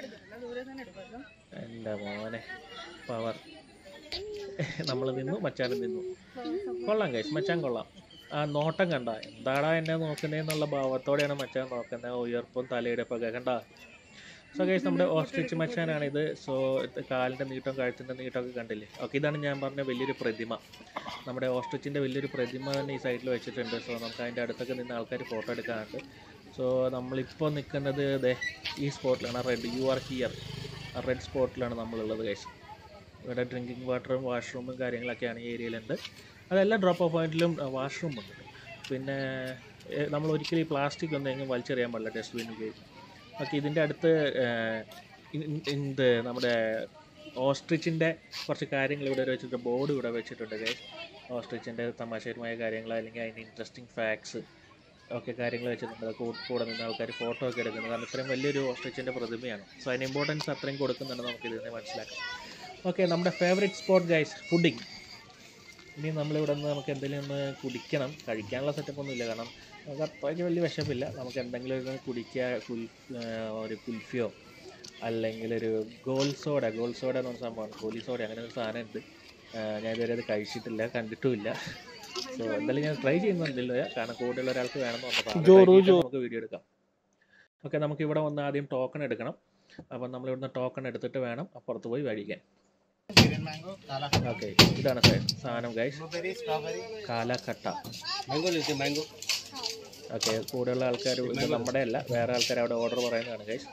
എൻ്റെ മോനെ പവർ നമ്മൾ നിന്നു മച്ചാനും നിന്നു കൊള്ളാം ഗൈസ് മച്ചാൻ കൊള്ളാം ആ നോട്ടം കണ്ട എന്താടാ എന്നെ നോക്കുന്നതെന്നുള്ള ഭാവത്തോടെയാണ് മച്ചാൻ നോക്കുന്നത് ഉയർപ്പും തലയെടുപ്പൊക്കെ കണ്ട സോ ഗൈസ് നമ്മുടെ ഓസ്ട്രിച്ച് മച്ചാനാണിത് സോ കാലിൻ്റെ നീട്ടം കഴുത്തിൻ്റെ നീട്ടമൊക്കെ കണ്ടില്ലേ ഓക്കെ ഇതാണ് ഞാൻ പറഞ്ഞ വലിയൊരു പ്രതിമ നമ്മുടെ ഓസ്ട്രിച്ചിൻ്റെ വലിയൊരു പ്രതിമ തന്നെ ഈ സൈഡിൽ വെച്ചിട്ടുണ്ട് സോ നമുക്ക് അതിൻ്റെ അടുത്തൊക്കെ നിന്ന് ആൾക്കാർ ഫോട്ടോ എടുക്കാറുണ്ട് സോ നമ്മളിപ്പോൾ നിൽക്കുന്നത് ദേ ഈ സ്പോട്ടിലാണ് red you are here red സ്പോട്ടിലാണ് നമ്മളുള്ളത് ഗൈസ് ഇവിടെ ഡ്രിങ്കിങ് വാട്ടറും വാഷ്റൂമും കാര്യങ്ങളൊക്കെയാണ് ഈ ഏരിയയിലുണ്ട് അതെല്ലാ ഡ്രോപ്പ് ഓഫ് പോയിന്റിലും വാഷ്റൂം ഉണ്ട് പിന്നെ ഏഹ്, നമ്മൾ ഒരിക്കലും ഈ പ്ലാസ്റ്റിക് ഒന്നും എങ്ങും വലിച്ചെറിയാൻ പാടില്ല ഡസ്റ്റ്ബിന്നിൽ ഓക്കെ ഇതിൻ്റെ അടുത്ത് ഏഹ്, ഇ- ഇ- ഇത് നമ്മുടെ ഓസ്ട്രിച്ചിൻ്റെ കുറച്ച് കാര്യങ്ങൾ ഇവിടെ വെച്ചിട്ട് ബോർഡ് ഇവിടെ വെച്ചിട്ടുണ്ട് ഗൈസ് ഓസ്ട്രിച്ചിൻ്റെ തമാശകരമായ കാര്യങ്ങൾ അല്ലെങ്കിൽ അതിൻ്റെ ഇൻട്രസ്റ്റിംഗ് ഫാക്ട്സ് ഒക്കെ കാര്യങ്ങൾ വെച്ചിട്ടുണ്ട് അത് കൂ- കൂടെ നിന്ന് ആൾക്കാർ ഫോട്ടോ ഒക്കെ എടുക്കുന്നത് കാരണം ഇത്രയും വലിയൊരു ഓസ്ട്രിച്ചിൻ്റെ പ്രതിമയാണ് സോ അതിന് ഇമ്പോർട്ടൻസ് അത്രയും കൊടുക്കുന്നുണ്ട് നമുക്ക് ഇതിൽ നിന്ന് മനസ്സിലാക്കാം ഓക്കെ നമ്മുടെ ഫേവറേറ്റ് സ്പോട്ട് ഗൈസ് ഫുഡിങ് ഇനി നമ്മളിവിടെ നിന്ന് നമുക്ക് എന്തെങ്കിലും ഒന്ന് കുടിക്കണം കഴിക്കാനുള്ള സെറ്റപ്പ് ഒന്നും ഇല്ല കാരണം നമുക്ക് അത്രയ്ക്ക് വലിയ വിശപ്പില്ല നമുക്ക് എന്തെങ്കിലും ഒന്ന് കുടിക്കുക കുൽ ആ, ഒരു കുൽഫിയോ അല്ലെങ്കിൽ ഒരു ഗോൾ സോഡ ഗോൾ സോഡ എന്ന് പറഞ്ഞ സംഭവമാണ് ഗോലി സോഡ അങ്ങനെ ഒരു സാധനം ഉണ്ട് ആ, ഞാൻ ഇതുവരെ അത് കഴിച്ചിട്ടില്ല കണ്ടിട്ടുമില്ല സോ എന്തായാലും ഞാൻ ട്രൈ ചെയ്യുന്നുണ്ടില്ല കാരണം കൂടുതൽ ഒരാൾക്ക് വേണമെന്ന് പറഞ്ഞപ്പോൾ അത് കഴിഞ്ഞിട്ട് നമുക്ക് വീഡിയോ എടുക്കാം ഓക്കെ നമുക്ക് ഇവിടെ വന്ന് ആദ്യം ടോക്കൺ എടുക്കണം അപ്പം നമ്മൾ ഇവിടുന്ന് ടോക്കൺ എടുത്തിട്ട് വേണം അപ്പുറത്ത് പോയി കഴിക്കാൻ Green mango, kala. ഓക്കെ ഇതാണ് സെ- സാധനം guys Blueberry, strawberry. Calcutta Mango लीजिए mango. ഓക്കെ കൂടെയുള്ള ആൾക്കാർ ഇത് നമ്മുടെ അല്ല വേറെ ആൾക്കാർ അവിടെ ഓർഡർ പറയുന്നതാണ് ഗൈസ്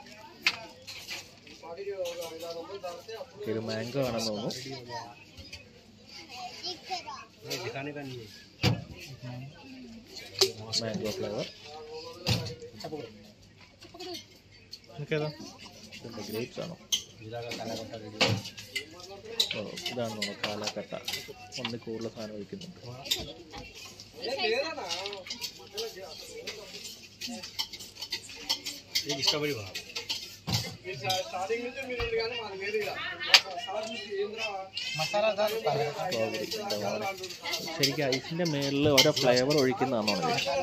ഇത് മാംഗോ ആണെന്ന് തോന്നുന്നു ये दिखाने का नहीं है. മാംഗോ ഫ്ലേവർ പിന്നെ ഗ്രേപ്സ് ആണോ जीरा का काला पत्ता रेडी ഓ ഇതാണ് തോന്നുന്നു കാലക്കട്ട ഒന്ന് കൂടുതൽ സാധനം ഒഴിക്കുന്നുണ്ട് एक स्ट्रॉबेरी बना मसाला दाल काला സ്ട്രോബെറി ശരിക്കും ഐസിൻ്റെ മേളിൽ ഓരോ ഫ്ലേവർ ഒഴിക്കുന്നതാണോ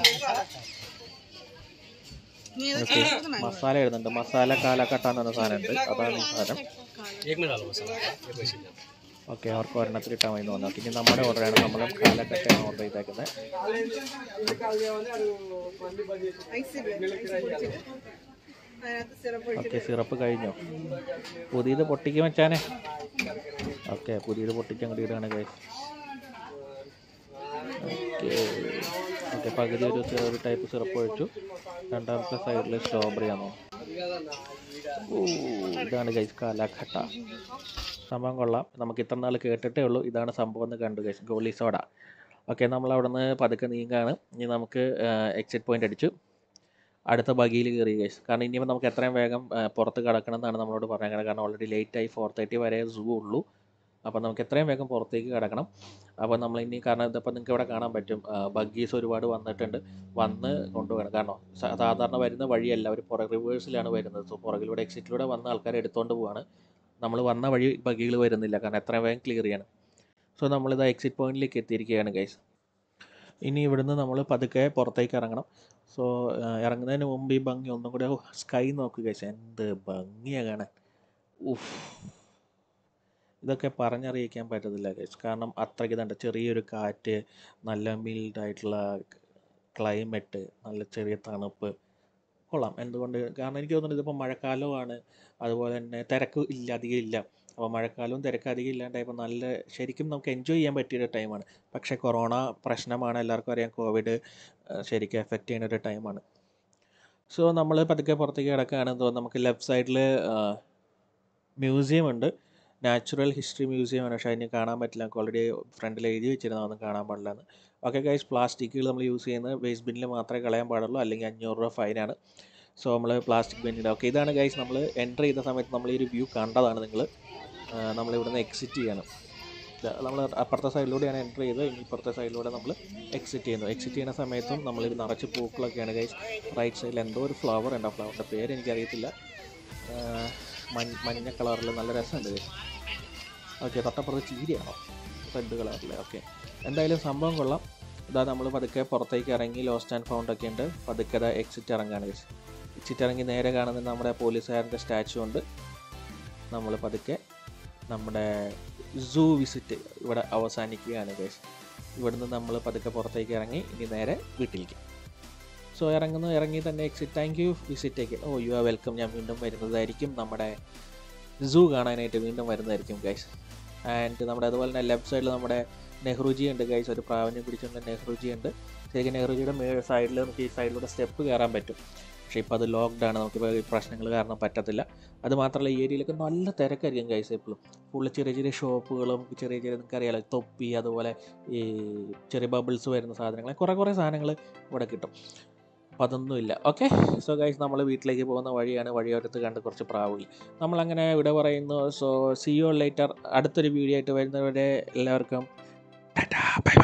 നീ ഏതാ ഓക്കെ മസാല എഴുതുന്നുണ്ട് മസാല കാലക്കട്ട എന്ന് പറഞ്ഞ സാധനം ഉണ്ട് അതാണ് ഈ സാധനം एक में डालो मसाला ये पैसे दे ഓക്കെ അവർക്ക് ഒരെണ്ണത്തിൽ ഇട്ടാൽ മതി തോന്നുന്നു പിന്നെ നമ്മുടെ ഓർഡറാണ് നമ്മൾ കാലക്കട്ടയാണ് ഓർഡർ ചെയ്തേക്കുന്നത് ഐസ് അതിനകത്ത് സിറപ്പ് ഓക്കെ സിറപ്പ് കഴിഞ്ഞോ പുതിയത് പൊട്ടിക്ക് വെച്ചാനെ ഓക്കെ പുതിയത് പൊട്ടിക്കാൻ കൂടി ഇടുകയാണ് ഗൈസ് ഓക്കെ ഓക്കെ പകുതി ഒരു സി- ഒരു ടൈപ്പ് സിറപ്പ് ഒഴിച്ചു രണ്ടാമത്തെ സൈഡിൽ സ്ട്രോബെറി ആണോ ഓ ഇതാണ് ഗൈസ് കാലാഘട്ട സംഭവം കൊള്ളാം നമുക്ക് ഇത്ര നാൾ കേട്ടിട്ടേ ഉള്ളൂ ഇതാണ് സംഭവം എന്ന് കണ്ടു ഗൈസ് ഗോളി സോഡ ഓക്കെ നമ്മൾ അവിടെ നിന്ന് പതുക്കെ നീങ്ങാണ് ഇനി നമുക്ക് എക്സിറ്റ് പോയിന്റ് അടിച്ചു അടുത്ത ബഗിയിൽ കയറി ഗൈസ് കാരണം ഇനിയിപ്പോൾ നമുക്ക് എത്രയും വേഗം ആ, പുറത്ത് കിടക്കണം എന്നാണ് നമ്മളോട് പറയുന്നത് കാരണം ഓൾറെഡി ലേറ്റ് ആയി ഫോർ തേർട്ടി വരെ സൂ ഉള്ളൂ അപ്പോൾ നമുക്ക് എത്രയും വേഗം പുറത്തേക്ക് കിടക്കണം അപ്പോൾ നമ്മൾ ഇനി കാരണം ഇതിപ്പോൾ നിങ്ങൾക്ക് ഇവിടെ കാണാൻ പറ്റും ബഗ്ഗീസ് ഒരുപാട് വന്നിട്ടുണ്ട് വന്ന് കൊണ്ടുപോകണം കാരണം സാ- സാധാരണ വരുന്ന വഴിയല്ല അവർ പുറ റിവേഴ്സിലാണ് വരുന്നത് സോ പുറകിലൂടെ എക്സിറ്റിലൂടെ വന്ന ആൾക്കാരെ എടുത്തുകൊണ്ട് പോവാണ് നമ്മൾ വന്ന വഴി ബഗ്ഗികൾ വരുന്നില്ല കാരണം എത്രയും വേഗം ക്ലിയർ ചെയ്യണം സോ നമ്മളിത് എക്സിറ്റ് പോയിന്റിലേക്ക് എത്തിയിരിക്കുകയാണ് ഗൈസ് ഇനി ഇവിടുന്ന് നമ്മൾ പതുക്കെ പുറത്തേക്ക് ഇറങ്ങണം സോ ഇറങ്ങുന്നതിന് മുമ്പ് ഈ ഭംഗി ഒന്നും കൂടെ സ്കൈ നോക്കുക ഗൈസ് എന്ത് ഭംഗിയാണ് കാണാൻ ഉഫ് ഇതൊക്കെ പറഞ്ഞറിയിക്കാൻ പറ്റത്തില്ല ഗൈസ് കാരണം അത്രയ്ക്ക് ഇതുണ്ട് ചെറിയൊരു കാറ്റ് നല്ല മിൽഡായിട്ടുള്ള ക്ലൈമറ്റ് നല്ല ചെറിയ തണുപ്പ് കൊള്ളാം എന്തുകൊണ്ട് കാരണം എനിക്ക് തോന്നുന്നത് ഇതിപ്പോൾ മഴക്കാലമാണ് അതുപോലെ തന്നെ തിരക്ക് ഇല്ല അധികം ഇല്ല അപ്പോൾ മഴക്കാലവും തിരക്ക് അധികം ഇല്ലാണ്ടായപ്പോൾ നല്ല ശരിക്കും നമുക്ക് എൻജോയ് ചെയ്യാൻ പറ്റിയൊരു ടൈമാണ് പക്ഷേ കൊറോണ പ്രശ്നമാണ് എല്ലാവർക്കും അറിയാം കോവിഡ് ശരിക്കും എഫക്റ്റ് ചെയ്യുന്ന ഒരു ടൈമാണ് സോ നമ്മൾ പതുക്കെ പുറത്തേക്ക് കിടക്കുകയാണെന്ന് തോന്നുന്നു നമുക്ക് ലെഫ്റ്റ് സൈഡിൽ മ്യൂസിയം ഉണ്ട് നാച്ചുറൽ ഹിസ്റ്ററി മ്യൂസിയം ആണ് പക്ഷേ അതിന് കാണാൻ പറ്റില്ല നമുക്ക് ഓൾറെഡി ഫ്രണ്ടിൽ എഴുതി വെച്ചിരുന്ന ഒന്നും കാണാൻ പാടില്ല എന്ന് ഓക്കെ ഗൈസ് പ്ലാസ്റ്റിക്കുകൾ നമ്മൾ യൂസ് ചെയ്യുന്നത് വേസ്റ്റ് ബിന്നിൽ മാത്രമേ കളയാൻ പാടുള്ളൂ അല്ലെങ്കിൽ അഞ്ഞൂറ് രൂപ ഫൈനാണ് സോ നമ്മൾ പ്ലാസ്റ്റിക് ബിന്നിൽ ഓക്കെ ഇതാണ് ഗൈസ് നമ്മൾ എൻ്റർ ചെയ്ത സമയത്ത് നമ്മൾ ഈ ഒരു വ്യൂ കണ്ടതാണ് നിങ്ങൾ നമ്മൾ ഇവിടുന്ന് എക്സിറ്റ് ചെയ്യണം നമ്മൾ അപ്പുറത്തെ സൈഡിലൂടെയാണ് എൻ്റർ ചെയ്തത് ഇനി ഇപ്പുറത്തെ സൈഡിലൂടെ നമ്മൾ എക്സിറ്റ് ചെയ്യുന്നു എക്സിറ്റ് ചെയ്യുന്ന സമയത്തും നമ്മളിത് നിറച്ച് പൂക്കളൊക്കെയാണ് ഗൈസ് റൈറ്റ് സൈഡിൽ എന്തോ ഒരു ഫ്ലവർ ഉണ്ട് ആ ഫ്ലവറിൻ്റെ പേര് എനിക്കറിയത്തില്ല ആ, മഞ്ഞ മഞ്ഞ കളറിൽ നല്ല രസമുണ്ട് ഗൈസ് ഓക്കെ തൊട്ടപ്പുറത്ത് ചീരിയാണോ റെഡ് കളറിൽ ഓക്കെ എന്തായാലും സംഭവം കൊള്ളാം ഇതാ നമ്മൾ പതുക്കെ പുറത്തേക്ക് ഇറങ്ങി ലോസ്റ്റ് ആൻഡ് ഫൗണ്ട് ഒക്കെ ഉണ്ട് പതുക്കെ ഇതാ എക്സിറ്റ് ഇറങ്ങാണ് ഗൈസ് എക്സിറ്റ് ഇറങ്ങി നേരെ കാണുന്ന നമ്മുടെ പോലീസുകാരൻ്റെ സ്റ്റാച്ചു ഉണ്ട് നമ്മൾ പതുക്കെ നമ്മുടെ സൂ വിസിറ്റ് ഇവിടെ അവസാനിക്കുകയാണ് ഗൈസ് ഇവിടുന്ന് നമ്മൾ പതുക്കെ പുറത്തേക്ക് ഇറങ്ങി ഇനി നേരെ വീട്ടിലേക്ക് സോ സോ ഇറങ്ങുന്നു ഇറങ്ങി തന്നെ എക്സിറ്റ് താങ്ക് യു വിസിറ്റ് ഒക്കെ ഓ യു ആർ വെൽക്കം ഞാൻ വീണ്ടും വരുന്നതായിരിക്കും നമ്മുടെ സൂ കാണാനായിട്ട് വീണ്ടും വരുന്നതായിരിക്കും ഗൈസ് ആൻഡ് നമ്മുടെ അതുപോലെ തന്നെ ലെഫ്റ്റ് സൈഡിൽ നമ്മുടെ നെഹ്റുജി ഉണ്ട് ഗൈസ് ഒരു പ്രാവിനെ പിടിച്ചുകൊണ്ട് നെഹ്റുജി ഉണ്ട് ശരിക്കും നെഹ്റുജിയുടെ മേ സൈഡിൽ നമുക്ക് ഈ സൈഡിലൂടെ സ്റ്റെപ്പ് കയറാൻ പറ്റും പക്ഷേ ഇപ്പോൾ അത് ലോക്ക്ഡ് ആണ് നമുക്കിപ്പോൾ ഈ പ്രശ്നങ്ങൾ കാരണം പറ്റത്തില്ല അത് മാത്രമല്ല ഈ ഏരിയയിലൊക്കെ നല്ല തിരക്കായിരിക്കും ഗൈസ് എപ്പോഴും ഫുള്ള് ചെറിയ ചെറിയ ഷോപ്പുകളും ചെറിയ ചെറിയ നിങ്ങൾക്ക് അറിയാലോ തൊപ്പി അതുപോലെ ഈ ചെറിയ ബബിൾസ് വരുന്ന സാധനങ്ങൾ കുറേ കുറേ സാധനങ്ങൾ ഇവിടെ കിട്ടും അപ്പോൾ അതൊന്നുമില്ല ഓക്കെ സോ ഗൈസ് നമ്മൾ വീട്ടിലേക്ക് പോകുന്ന വഴിയാണ് വഴിയോരത്ത് കണ്ട് കുറച്ച് പ്രാവുകൾ നമ്മളങ്ങനെ ഇവിടെ പറയുന്നു സോ സി യു ലേറ്റർ അടുത്തൊരു വീഡിയോ ആയിട്ട് വരുന്നവരെ എല്ലാവർക്കും ടാറ്റാ ബൈ